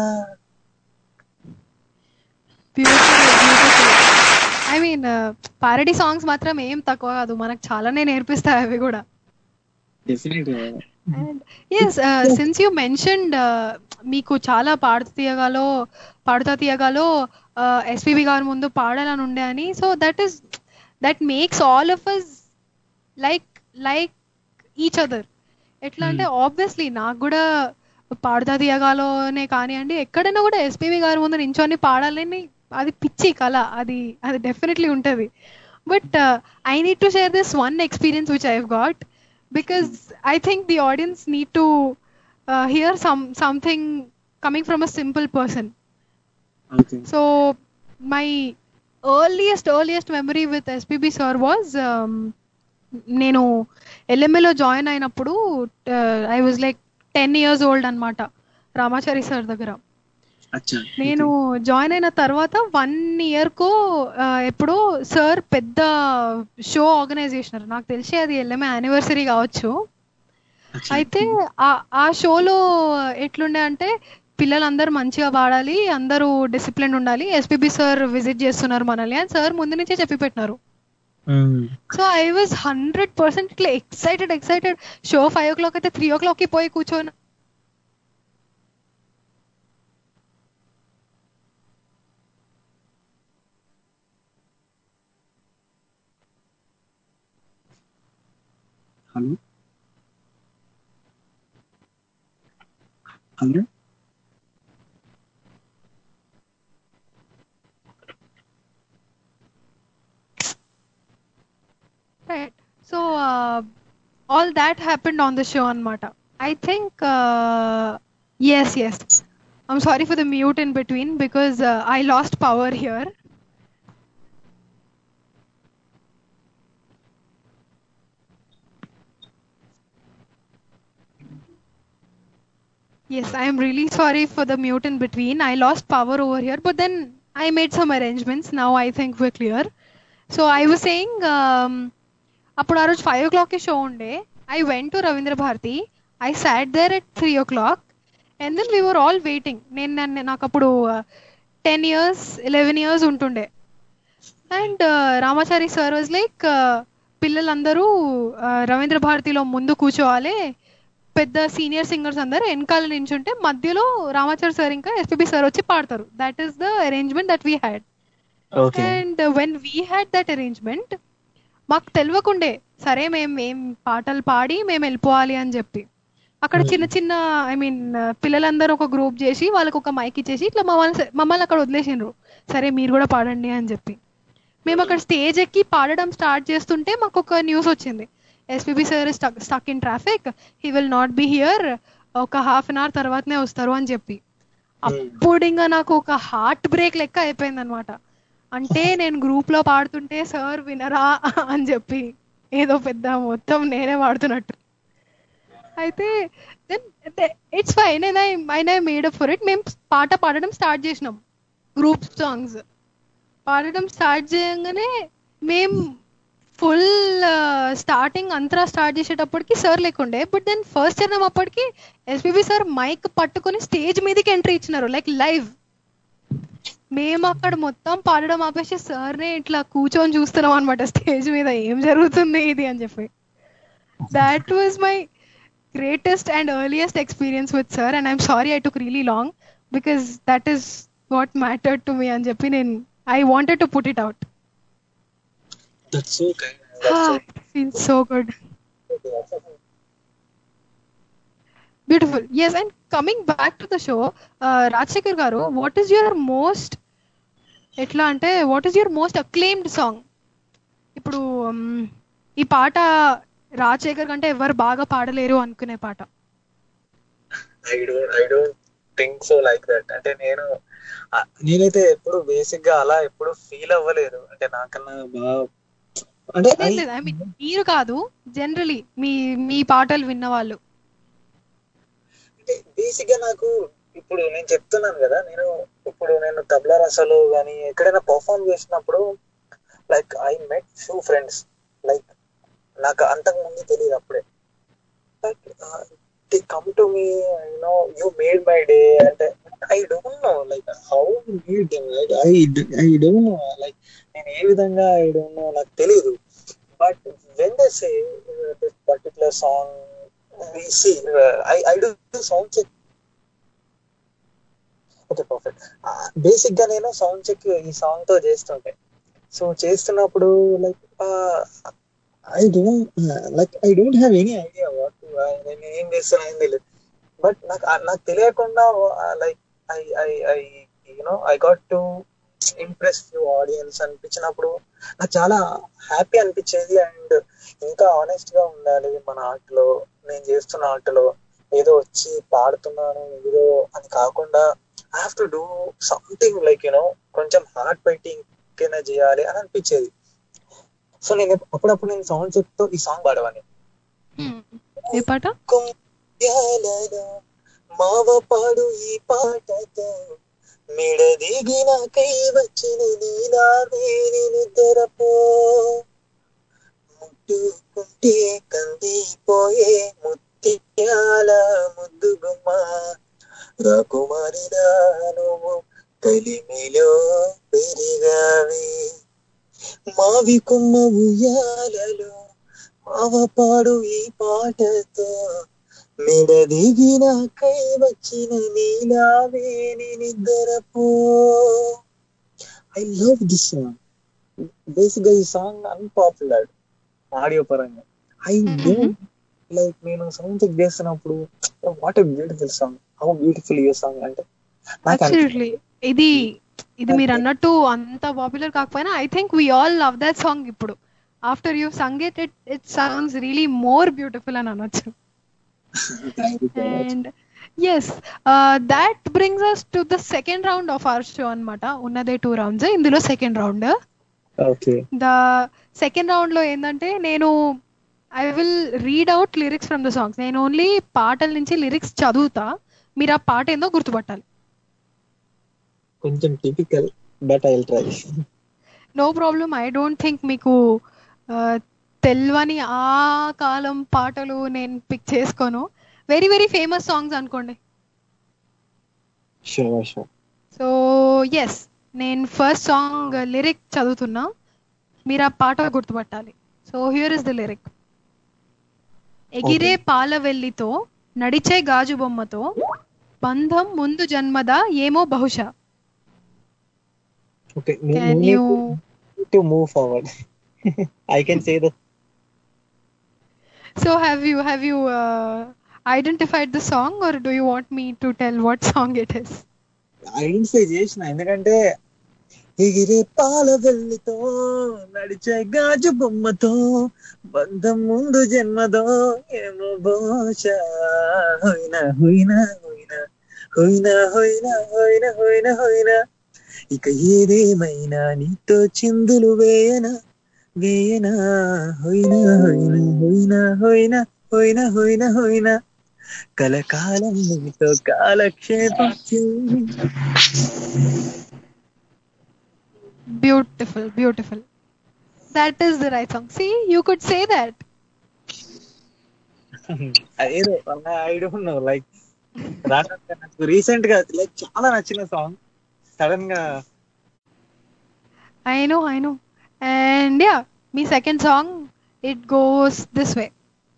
ఐ మీన్ పారడీ సాంగ్స్ మాత్రం ఏం తక్కువ కాదు మనకు చాలానే నేర్పిస్తాయి అవి కూడా definite yes since you mentioned మీకు చాలా పాడుతూ తీయగాలో పాడుతా తీయగాలో ఎస్పీబి గారి ముందు పాడాలని ఉండే అని so that is that makes all of us like like each other ఎట్లా అంటే ఆబ్వియస్లీ నాకు కూడా పాడుతా తీయగాలోనే కానివ్వండి ఎక్కడైనా కూడా ఎస్పీబి గారి ముందు నించొని పాడాలని అది పిచ్చి కళ అది అది డెఫినెట్లీ ఉంటుంది but I need to share this one experience which I have got because I think the audience need to uh, hear some something coming from a simple person. Okay. So my earliest earliest memory with SPB sir was um, నేను ఎల్ఎంఏలో join అయినప్పుడు I was like ten years old అనమాట Ramachari sir దగ్గర అచ్చా నేను join అయిన తర్వాత one year కో ఆ, ఎప్పుడో సార్ పెద్ద షో ఆర్గనైజ్ చేసినారు నాకు తెలిసి అది ఎల్ఎంఏ యానివర్సరీ కావచ్చు అయితే ఆ ఆ షోలో ఎట్లుండే అంటే పిల్లలందరూ మంచిగా పాడాలి అందరూ డిసిప్లిన్ ఉండాలి ఎస్పీబీ సార్ విజిట్ చేస్తున్నారు మనల్ని అని సార్ ముందు నుంచే చెప్పి పెట్టినారు so I was hundred percent ఇట్లా excited excited show five o'clock అయితే త్రీ ఓ క్లాక్ కి పోయి కూర్చొని hello hello Right. So uh, all that happened on the show anmata. I think uh, yes, yes. I'm sorry for the mute in between because uh, I lost power here. Yes, I am really sorry for the mute in between. I lost power over here, but then I made some arrangements. Now I think we're clear. So I was saying అప్పుడు ఆ రోజు five ఓ క్లాక్కి show ఉండే I went to Ravindra Bharathi I sat there at three o'clock and then we were all waiting నేను నన్ను నాకు అప్పుడు టెన్ ఇయర్స్ ఎలెవెన్ ఇయర్స్ ఉంటుండే and Ramachari sir was like పిల్లలందరూ uh, రవీంద్ర భారతిలో ముందు కూర్చోవాలి పెద్ద సీనియర్ సింగర్స్ అందరూ వెనకాల నించుంటే మధ్యలో రామాచారి సార్ ఇంకా ఎస్పీబీ సార్ వచ్చి పాడతారు that is the arrangement that we had okay and when we had that arrangement మాకు తెలియకుండే సరే మేము ఏం పాటలు పాడి మేము వెళ్ళిపోవాలి అని చెప్పి అక్కడ చిన్న చిన్న ఐ మీన్ పిల్లలందరూ ఒక గ్రూప్ చేసి వాళ్ళకి ఒక మైక్ ఇచ్చేసి ఇట్లా మమ్మల్ని మమ్మల్ని అక్కడ వదిలేసిండ్రు సరే మీరు కూడా పాడండి అని చెప్పి మేము అక్కడ స్టేజ్ ఎక్కి పాడడం స్టార్ట్ చేస్తుంటే మాకు ఒక న్యూస్ వచ్చింది SPB sir stuck stuck in traffic he will not be here ఒక హాఫ్ అన్ అవర్ తర్వాతనే వస్తారు అని చెప్పి అప్పుడు ఇంకా నాకు ఒక హార్ట్ బ్రేక్ లెక్క అయిపోయింది అనమాట అంటే నేను గ్రూప్ లో పాడుతుంటే సార్ వినరా అని చెప్పి ఏదో పెద్ద మొత్తం నేనే పాడుతున్నట్టు అయితే then it's fine and I ఐన్ I made up for it మేము పాట పాడడం స్టార్ట్ చేసినాం గ్రూప్ సాంగ్స్ పాడడం స్టార్ట్ చేయగానే మేం ఫుల్ స్టార్టింగ్ అంతరా స్టార్ట్ చేసేటప్పటికి సార్ లేకుండే బట్ దెన్ ఫస్ట్ చరణం అప్పటికి ఎస్పీబీ సార్ మైక్ పట్టుకొని స్టేజ్ మీదకి ఎంట్రీ ఇచ్చినారు లైక్ లైవ్ మేము అక్కడ మొత్తం పాడడం ఆపేసి సార్నే ఇట్లా కూర్చొని చూస్తున్నాం అనమాట స్టేజ్ మీద ఏం జరుగుతుంది ఇది అని చెప్పి that was my greatest and earliest experience with sir and I'm sorry I took really long because that is what matter to me అని చెప్పి నేను I wanted to put it out that's so kind feel so good beautiful yes and coming back to the show Rajasekhar గారు what is your most ఎట్లా అంటే what is your most acclaimed song ఇప్పుడు um, ఈ పాట రాజశేఖర్ కంటే ఎవరు బాగా పాడలేరు అనుకునే పాట I don't I don't think so like that అంటే నేను ఆ, నేనైతే ఎప్పుడు బేసిక్ గా అలా ఎప్పుడు ఫీల్ అవ్వలేదు అంటే నాకన్నా బాగా అంటే లేదు లేదు ఐ మీన్ మీరు కాదు జనరలీ మీ మీ పాటలు విన్న వాళ్ళు బేసిక్ గా నాకు ఇప్పుడు నేను చెప్తున్నాను కదా నేను ఇప్పుడు నేను తబలా రసాలు కానీ ఎక్కడైనా పర్ఫామ్ చేసినప్పుడు like I met few friends like నాకు అంతకు ముందు తెలియదు అప్పుడే but they come to me you know you made my day అంటే I don't know like how made I I don't know like నేను ఏ విధంగా ఐ డోంట్ నో నాకు తెలియదు but when they say this particular song we see uh, I I do sound check okay perfect basic గా నేను sound check ఈ song తో చేస్తుంటే సో చేస్తున్నప్పుడు like I don't like I don't have any idea what నేను ఏం చేస్తున్నా ఏం తెలియదు బట్ నాకు ఆ- నాకు తెలియకుండా like I I I you know I got to impress few audience అనిపించినప్పుడు నాకు చాలా హ్యాపీ అనిపించేది అండ్ ఇంకా ఆనెస్ట్ గా ఉండాలి మన ఆర్ట్ లో నేను చేస్తున్న ఆర్ట్ లో ఏదో వచ్చి పాడుతున్నాను ఏదో అని కాకుండా I have to do something like you know కొంచెం హార్ట్ పెట్టి ఇంకైనా చేయాలి అని అనిపించేది సో నేను అప్పుడప్పుడు నేను సౌండ్ చెప్తూ ఈ సాంగ్ పాడేవాడిని ఏ పాట కొంగ్యాలలో మావ పాడు ఈ పాటతో మిడదిగిన కై వచ్చిన నీలావే నిద్రపో ముట్టుకుంటే కందిపోయే ముత్యాల ముద్దుగుమ్మ రాకుమారిలా నువ్వు కలిమిలో పెరిగావే మావి కొమ్మ ఉయ్యాలలో మావ పాడు ఈ పాటతో మెడదిగిన కై వచ్చిన నీలావే నిద్రపో I love this song basic గా ఈ సాంగ్ అన్పాపులర్ ఆడియో పరంగా ఐ డోంట్ లైక్ నేను సౌండ్ చెక్ చేస్తున్నప్పుడు what a beautiful song how beautiful ఈ సాంగ్ అంటే నాకు అబ్సల్యూట్లీ ఇది ఇది మీరు అన్నట్టు అంత పాపులర్ కాకపోయినా I think we all love that song ఇప్పుడు after you sung it it it songs really more beautiful అని అనొచ్చు and yes that brings us to the second round of our show అన్నమాట ఉన్నదే టూ రౌండ్స్ ఇందులో second round okay the second round లో ఏంటంటే నేను I will read out lyrics from the songs నేను only పాటల నుంచి లిరిక్స్ చదువుతా మీరు ఆ పాట ఏందో గుర్తుపట్టాలి కొంచెం typical but I try no problem I don't think మీకు తెల్వని ఆ కాలం పాటలు నేను పిక్ చేసుకోను వెరీ వెరీ ఫేమస్ సాంగ్స్ అనుకోండి షూర్ షూర్ సో ఎస్ నేను ఫస్ట్ సాంగ్ లిరిక్ చదువుతున్నా మీరు ఆ పాట గుర్తుపట్టాలి so here is the lyric ఎగిరే పాల వెల్లితో నడిచే గాజు బొమ్మతో బంధం ముందు జన్మదా ఏమో బహుశా okay can you to move forward I can say the so have you have you identified the song or do you want me to tell what song it is identify చేసిన ఎందుకంటే ఎగిరే పాల వెల్లితో నడిచే గాజు బొమ్మతో బంధం ముందు జన్మదో ఏమో బహుశా హోయినా హోయినా హోయినా హోయినా హోయినా హోయినా హోయినా హోయినా ఇక ఏదేమైనా నీతో చిందులు వేయనా వేయనా హోయినా హోయినా హోయినా హోయినా హోయినా హోయినా హోయినా కలకాలం నీతో కాలక్షేపం చేయి beautiful beautiful that is the right song see you could say that ఏదో ఐ డోంట్ నో లైక్ నాకు రీసెంట్ గా లైక్ చాలా నచ్చిన సాంగ్ సడన్ గా I know I know and yeah మీ second song it goes this way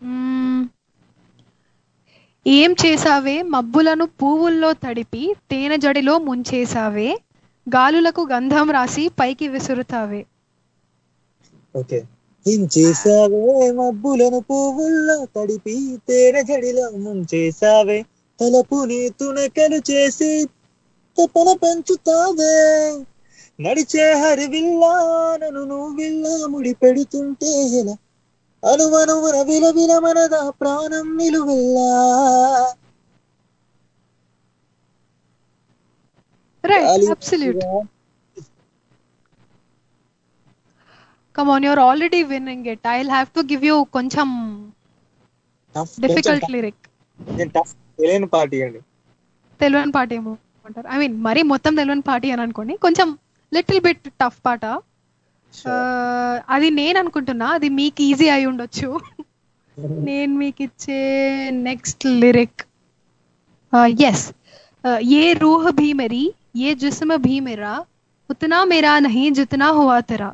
ఏం చేసావే మబ్బులను పువ్వుల్లో తడిపి తేనె జడిలో ముంచేసావే గాలులకు గంధం రాసి పైకి విసురుతావే ఓకే ఏం చేసావే మబ్బులను పువ్వుల్లో తడిపి తేనె జడిలో ముంచేసావే తలపుని తునకలు చేసి తపన పెంచుతావే నడిచే హరివిల్లా నన్ను నువ్విల్లా ముడి పెడుతుంటే ఎలా అనువనువున విల మనదా ప్రాణం నిలువెల్లా right absolute come on you're already winning it I have to give you కొంచెం డిఫికల్ట్ లిరిక్ టఫ్ తెలియని పార్టీ అండి తెలియని పాట ఏమో అంటారు ఐ మీన్ మరీ మొత్తం తెలియని పాట అని అనుకోండి కొంచెం లిటిల్ బిట్ టఫ్ పాట అది నేను అనుకుంటున్నా అది మీకు ఈజీ అయి ఉండొచ్చు నేను మీకు ఇచ్చే నెక్స్ట్ లిరిక్ ఎస్ ये रूह भी मेरी ये जिस्म भी मेरा उतना मेरा नहीं जितना हुआ तेरा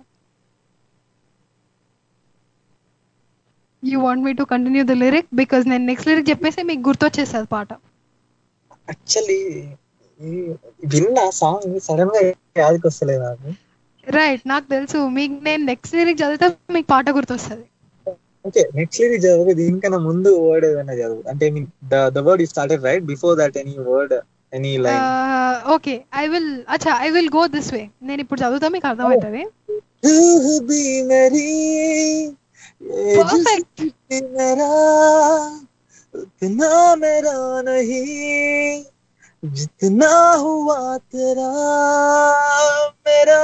you want me to continue the lyric because నేను నెక్స్ట్ లిరిక్ చెప్పేసి మీకు గుర్తొచ్చేస్తుంది పాట యాక్చువల్లీ విన్న సాంగ్ సడన్ గా యాదికి వస్తలేదు నాకు రైట్ నాకు తెలుసు మీకు నేను నెక్స్ట్ లిరిక్ చదివితే మీకు పాట గుర్తొస్తుంది ఓకే నెక్స్ట్ లిరిక్ చదువు దీనికన్నా ముందు వర్డ్ ఏదైనా చదువు అంటే mean the the word you started right before that any word any line okay I will అచ్చా I will go this way నేను ఇప్పుడు చదువుతా మీకు అర్థమవుతుంది रूह भी मेरी ये Perfect. जिस्म भी मेरा उतना मेरा नहीं जितना हुआ तेरा मेरा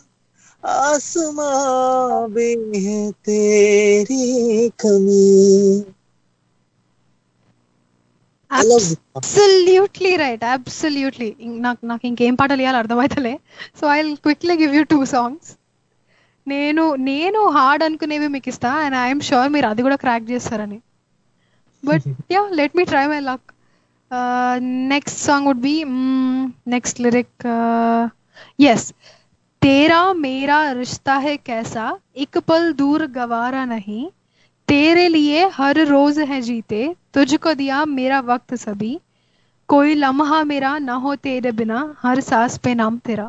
आसमां भी है तेरी कमी I love this song. Absolutely right absolutely నాకు నాకు ఇంకేం పాటలు ఇవ్వాలి అర్థమవుతలే so I quickly give you two songs నేను నేను హార్డ్ అనుకునేవి మీకు ఇస్తా అండ్ ఐఎమ్ షూర్ మీరు అది కూడా క్రాక్ చేస్తారని but yeah let me try my luck next song would be next lyric yes तेरा मेरा रिश्ता है कैसा एक पल दूर गवारा नहीं तेरे लिए हर रोज है जीते तुझको दिया मेरा वक्त सभी कोई लम्हा मेरा ना हो तेरे बिना हर सांस पे नाम तेरा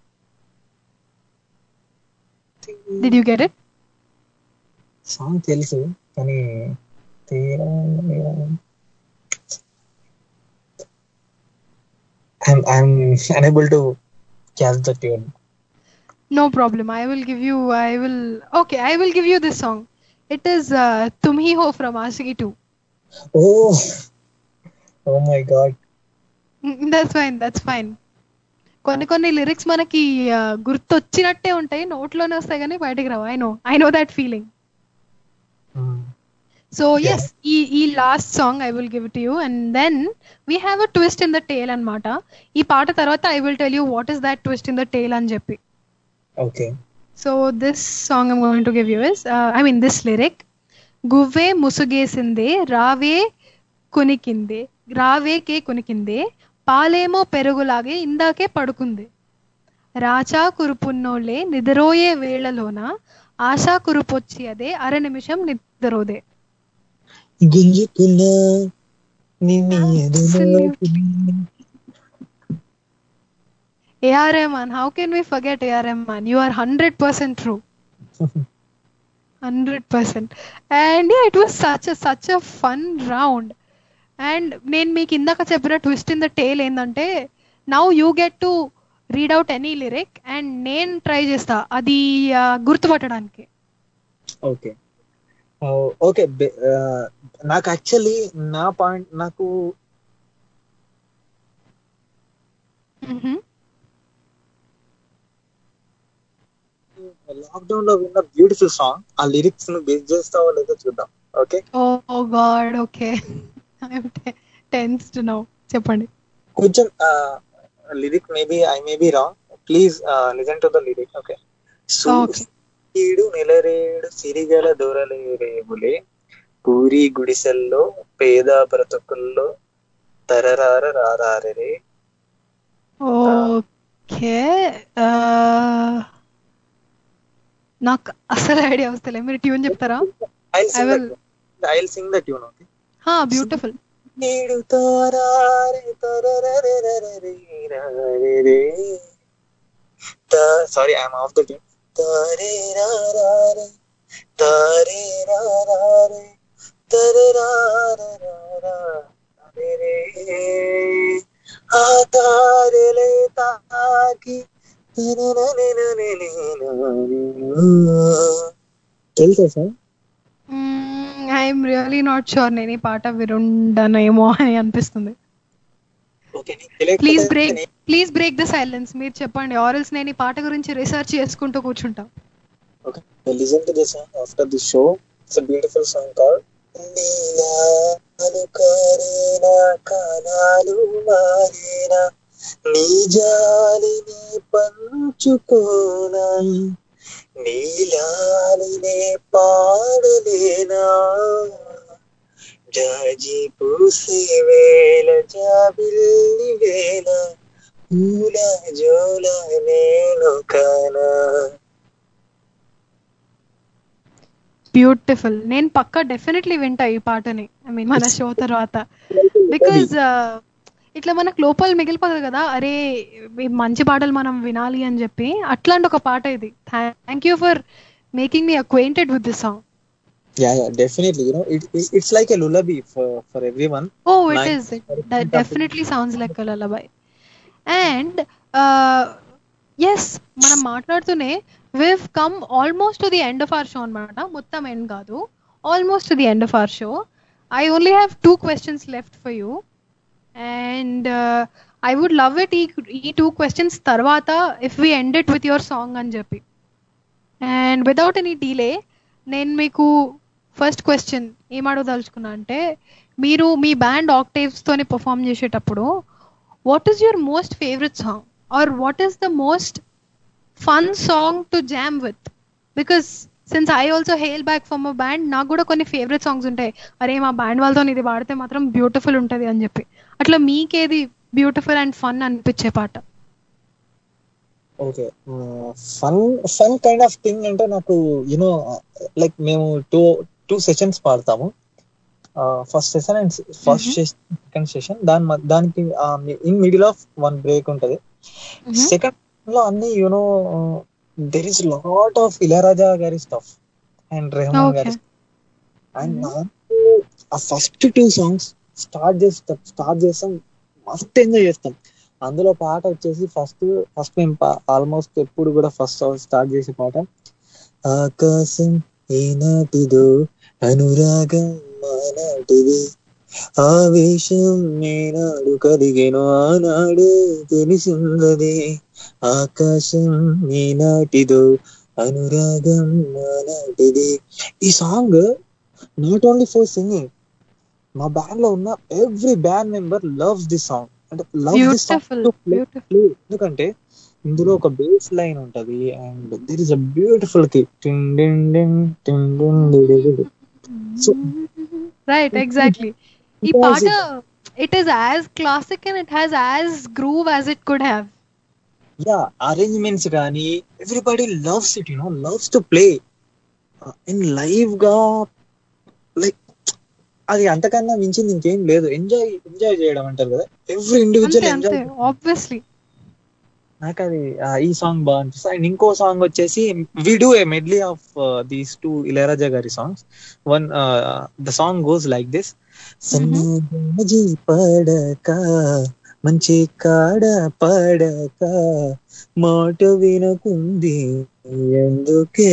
did you get it song తెలుసు కానీ తీరా I'm I'm unable to catch the tune. no problem i will give you i will okay i will give you this song it is uh, tum hi ho from ashiki 2 Oh, oh my god. That's fine that's fine కొన్ని కొన్ని lyrics మనకి ఆ, గుర్తొచ్చినట్టే ఉంటాయి నోట్లోనే వస్తాయి కానీ బయటికి రావు I know I know that feeling so yes ఈ ఈ last song I will give to you and then we have a twist in the tale అన్నమాట ఈ పాట తర్వాత I will tell you what is that twist in the tale అని చెప్పి Okay. So this song I'm going to give you is I mean this lyric గువ్వే ముసుగేసిందే రావే కునికిందే రావేకే కునికిందే పాలేమో పెరుగులాగే ఇందాకే పడుకుంది రాచా కురుపున్నోళ్ళే నిద్రోయే వేళలోన ఆశా కురుపొచ్చి అదే అర నిమిషం నిద్రోదే గుంజుకున్న నిన్ను ఎదలోకి AR Rahman how can we forget AR Rahman you are hundred percent true hundred percent and it was such such a fun round and నేను మీకు ఇందాక చెప్పిన ట్విస్ట్ ఇన్ ద టేల్ ఏంటంటే now you get to read out any lyric and నేను try చేస్తా అది ఆ, గుర్తుపట్టడానికి ఓకే ఓకే నాకు యాక్చువల్లీ నా పాయింట్ నాకు లాక్డౌన్ లో విన్న బ్యూటిఫుల్ సాంగ్ ఆ లిరిక్స్ ను బేస్ చేస్తావో లేదో చూద్దాం okay oh god okay tensed now చెప్పండి కొంచెం lyric maybe I may be wrong please listen to the lyric okay సూడు నెలరేడు సిరిగల దొరలేరేములే పూరి గుడిసెల్లో పేద బ్రతుకుల్లో తరరార రారారే ఓకే నాకు అసలు ఐడియా వస్తలే మీరు ట్యూన్ చెప్తారా I'll I will- I'll sing the tune okay హా బ్యూటిఫుల్ నేడు తారారే తరరరరరరరరరరే. తా- sorry I'm off the tune తారే రారారే తారే రారారే తరరారరరరరరే. ఆ తారలే తాకి తెలుసా sir I'm really not sure నేను ఈ పాట విరుండనేమో అని అనిపిస్తుంది please break please break the silence మీరు చెప్పండి ఆరల్స్ నేను ఈ పాట గురించి రీసెర్చ్ చేసుకుంటూ కూర్చుంటా Okay, well, listen to this song after the show. It's a beautiful song called నీలాలు కారేనా కాలాలు మారేనా నీ జాలిని పంచుకోనా నీలాలినే పాడలేనా జాజి పూసే వేళ జాబిల్లి వేళ పూల జోల నేను కానా బ్యూటిఫుల్ నేను పక్కా డెఫినెట్లీ వింటా ఈ పాటని ఐ మీన్ మన షో తర్వాత బికాజ్ ఇట్లా మనకు లోపల మిగిలిపోతుంది కదా అరే ఈ మంచి పాటలు మనం వినాలి అని చెప్పి అట్లాంటి ఒక పాట ఇది thank you for making me acquainted with this song Yeah, yeah, definitely. You know, it, it it's like a lullaby for for everyone. Oh it Nice. Is that definitely sounds like lullaby and yes మనం మాట్లాడుతూనే we've come almost to the end of our show అనమాట మొత్తం end కాదు almost to the end of our show I only have two questions left for you and I would love it ఈ ఈ two questions తర్వాత if we end it with your song అని చెప్పి and without any delay నేను మీకు first question ఏం అడగదలుచుకున్నా అంటే మీరు మీ బ్యాండ్ ఆక్టేవ్స్ తోని పర్ఫామ్ చేసేటప్పుడు what is your most favourite song or what is the most fun song to jam with because since I also hail back from a band నాకు కూడా కొన్ని ఫేవరెట్ సాంగ్స్ ఉంటాయి అరే మా బ్యాండ్ వాళ్ళతో ఇది వాడితే మాత్రం బ్యూటిఫుల్ ఉంటది అని చెప్పి అట్లా మీకేది బ్యూటిఫుల్ అండ్ ఫన్ అనిపించే పాట okay fun fun kind of thing అంటే నాకు యునో లైక్ మేము టూ టూ సెషన్స్ పాడతాము first session and first second session దాని మ- దానికి in middle of one break ఉంటది సెకండ్ లో అన్ని you know there is lot of Ilaiyaraaja గారి స్టఫ్ అండ్ రెహమాన్ గారి అండ్ నాకు ఆ ఫస్ట్ టూ సాంగ్స్ స్టార్ట్ చేస్తాం స్టార్ట్ చేస్తాం మస్త్ ఎంజాయ్ చేస్తాం అందులో పాట వచ్చేసి ఫస్ట్ ఫస్ట్ మేము ఆల్మోస్ట్ ఎప్పుడు కూడా ఫస్ట్ స్టార్ట్ చేసే పాట ఆకాశం ఏనాటిదో అనురాగం మానాటిది ఆవేశం నేనాడు కలిగెను ఆనాడే తెలిసిందది ఆకాశం నేనాటిదో అనురాగం మానాటిది ఈ song not only for singing మా బ్యాండ్ లో ఉన్న every band member loves this song అంటే love this Beautiful, song play ఎందుకంటే ఇందులో ఒక బేస్ లైన్ ఉంటది and there is a beautiful కి సో రైట్ ఎగ్జాక్ట్లీ ఈ పాట it is as classic and it has as groove as it could have yeah arrangements కానీ everybody loves it you know loves to play in live గా like అది అంతకన్నా మించింది ఇంకేం లేదు ఎంజాయ్ ఎంజాయ్ చేయడం అంటారు కదా ఎవ్రీ అంతే ఇండివిజువల్ అంతే ఎంజాయ్ ఆబ్వియస్లీ నాకు అది ఆ, ఈ సాంగ్ బాగా అనిపిస్తుంది అండ్ ఇంకో సాంగ్ వచ్చేసి we do a medley of these two Ilaiyaraaja గారి songs one the song goes like this సన్నజీ పడక మంచి కాడ పడక మాట వినకుంది ఎందుకే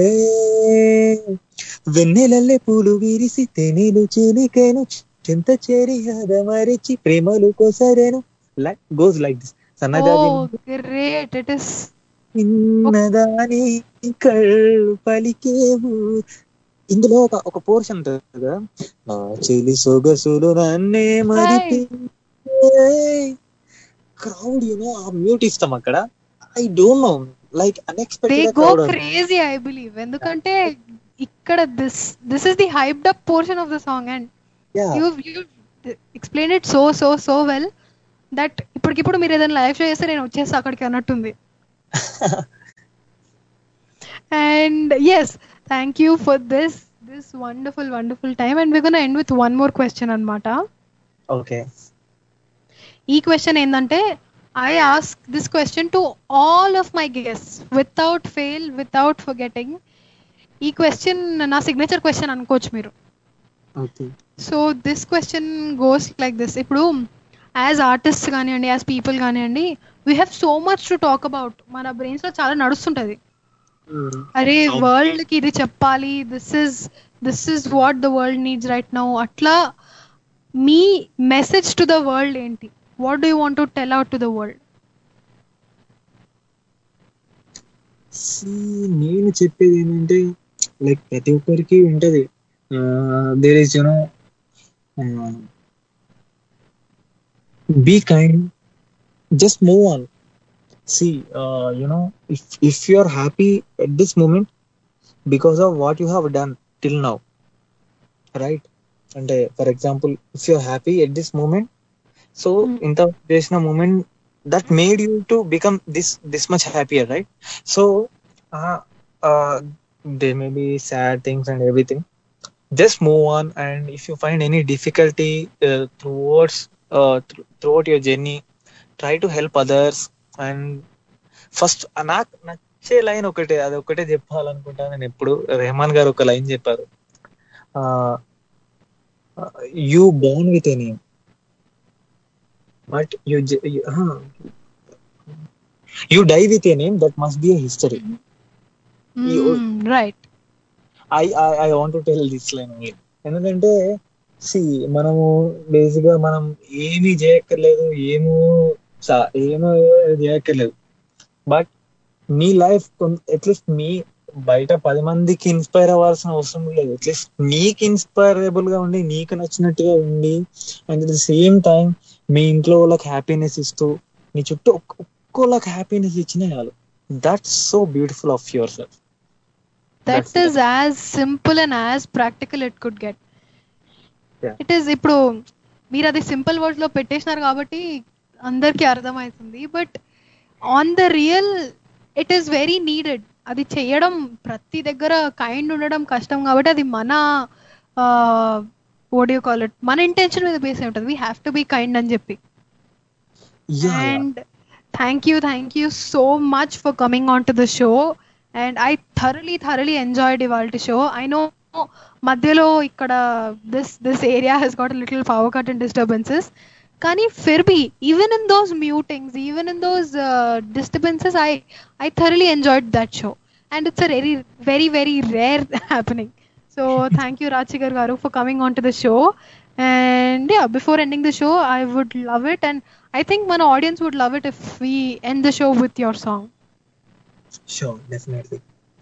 వెన్నెలల్లే పూలు విరిసి తెనీలు చిలికెను చింత చేరి మరిచి ప్రేమలు కోసరేను లైక్ గోస్ లైక్ దిస్ ఓ సన్నజాజి గ్రేట్ ఇట్ ఇస్ చిన్నదాని కళ్ళు పలికేవు ఇందులో ఒక ఒక పోర్షన్ ఉంటుంది కదా నా చెలి సొగసులు నన్నే మరిపి క్రౌడ్ యూనో ఆ మ్యూట్ ఇస్తాం అక్కడ I don't know like they unexpected go crowd crazy I believe ఎందుకంటే ఇక్కడ this this is the hyped up portion of the song and yeah you you explain it so so so well that ఇప్పటికిప్పుడు మీరు ఏదైనా live show చేస్తే నేను వచ్చేస్తా అక్కడికి అన్నట్టుంది and yes thank you for this this wonderful wonderful time and we can end with one more question అనమాట okay ఈ క్వశ్చన్ ఏంటంటే I ask this question to all of my guest without fail without forgetting ఈ question నా signature question అనుకోవచ్చు మీరు okay so this question goes like this ఇప్పుడు as artist కానివ్వండి as people కానివ్వండి we have so much to talk about మన brains లో చాలా నడుస్తుంటది అరే వరల్డ్ కి ఇది చెప్పాలి this is this is what the world needs right now అట్లా మీ మెసేజ్ టు ద వరల్డ్ ఏంటి what do you want to tell out to the world నేను చెప్పేది ఏంటంటే లైక్ ప్రతి ఒక్కరికి ఉంటది there is you know be kind just move on see you know if if you are happy at this moment because of what you have done till now right అంటే for example if you are happy at this moment so ఇంత చేసిన moment that made you to become this this much happier right so uh, uh, there may be sad things and everything just move on and if you find any difficulty uh, towards uh, th- throughout your journey try to help others and first నాకు నచ్చే line ఒకటే అది ఒకటే చెప్పాలనుకుంటా నేను ఎప్పుడు రెహమాన్ గారు ఒక line చెప్పారు you born with a name but you you die with a name that must be a history right I I want to tell this line only ఎందుకంటే సి మనము బేసిక్ గా మనం ఏమీ చేయక్కర్లేదు ఏమో సా- ఏమో చేయక్కర్లేదు బట్ మీ లైఫ్ అట్లీస్ట్ మీ బయట పది మందికి ఇన్స్పైర్ అవ్వాల్సిన అవసరం లేదు అట్లీస్ట్ నీకు ఇన్స్పైరబుల్ గా ఉండి నీకు నచ్చినట్టుగా ఉండి and at the same time మీ ఇంట్లో వాళ్ళకి హ్యాపీనెస్ ఇస్తూ నీ చుట్టూ ఒక్క- ఒక్కోళ్ళకి హ్యాపీనెస్ ఇచ్చినా చాలు that's so beautiful of yourself that is as simple and as practical it could get Yeah. It is ఇప్పుడు మీరు అది సింపుల్ వర్డ్స్ లో పెట్టేసినారు కాబట్టి అందరికీ అర్థమవుతుంది but on the real it is very needed అది చేయడం ప్రతి దగ్గర కైండ్ ఉండడం కష్టం కాబట్టి అది మన ఓడియో కాల్ ఇట్ మన ఇంటెన్షన్ మీద బేస్ అయి ఉంటుంది we have to be kind అని చెప్పి and thank you thank you so much for coming on to the show and I thoroughly thoroughly enjoyed ఇవాళ షో ఐ నో మధ్యలో ఇక్కడ this this area has got little power cut and disturbances కానీ ఫిర్ be even in those mutings even in those disturbances I I thoroughly enjoyed that show and it's a very very very rare happening so thank you Rajasekhar గారు for coming on to the show and yeah before ending the show I would love it and I think మన audience would love it if we end the show with your song sure definitely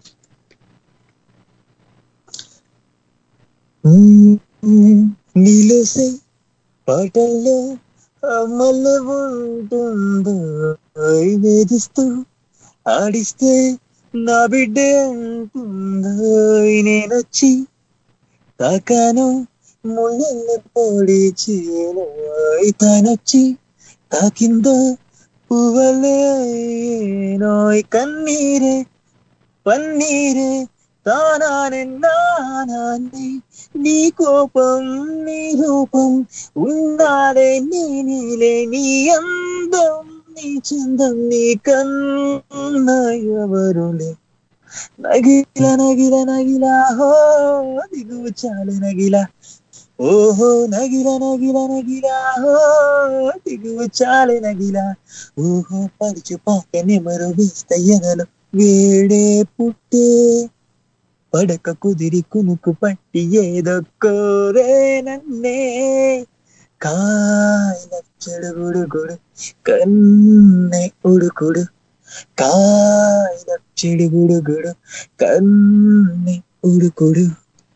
నీలోసే పాటల్లో అమ్మల ఉంటుందో వేధిస్తూ ఆడిస్తే నా బిడ్డ అంటుందో నేనొచ్చి తాకాను ముళ్ళ పొడి చేయను తానొచ్చి తాకిందో పువ్వలే నోయ్ కన్నీరే పన్నీరే తానానే నానాన్ని నీ కోపం నీ రూపం ఉన్నాడే నీ నీలే నీ అందం నీ చందం నీ కన్నా ఎవరులే నగిల నగిల నగిల హో దిగువ చాలు నగిల ఓహో నగిల నగిల నగిల హో దిగువ చాలు నగిల ఓహో పడుచు పాకనే మరో వేస్తయ్యగలు వేడే పుట్టే పడక కుదిరి కునుకు పట్టి ఏదో కోరే నన్నే కాయల చెడుగుడుగుడు కన్నే ఉడుకుడు కాయల చెడుగుడుగుడు కన్నే ఉడుకుడు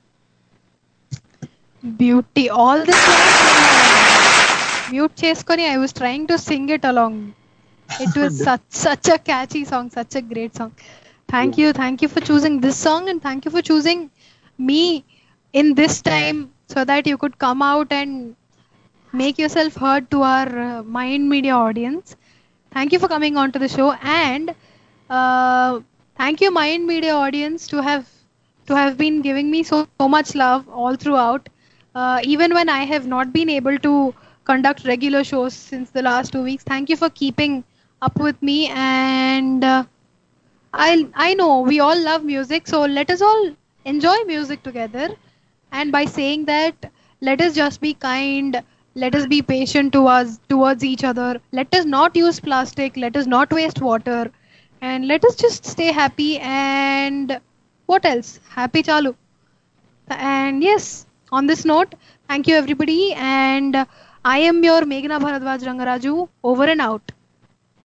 బ్యూటీ ఆల్ దిస్ మ్యూట్ చేసుకొని I was trying to sing it along it was such such a catchy song such a great song thank you thank you for choosing this song and thank you for choosing me in this time so that you could come out and make yourself heard to our uh, Mind Media audience. Thank you for coming on to the show, and uh, thank you, Mind Media audience, to have to have been giving me so, so much love all throughout. Uh, even when I have not been able to conduct regular shows since the last two weeks, thank you for keeping up with me. And uh, I I know we all love music, so let us all enjoy music together. And by saying that, let us just be kind let us be patient towards towards each other let us not use plastic let us not waste water and let us just stay happy and what else happy chalu and yes on this note thank you everybody and i am your meghna bharadwaj rangaraju over and out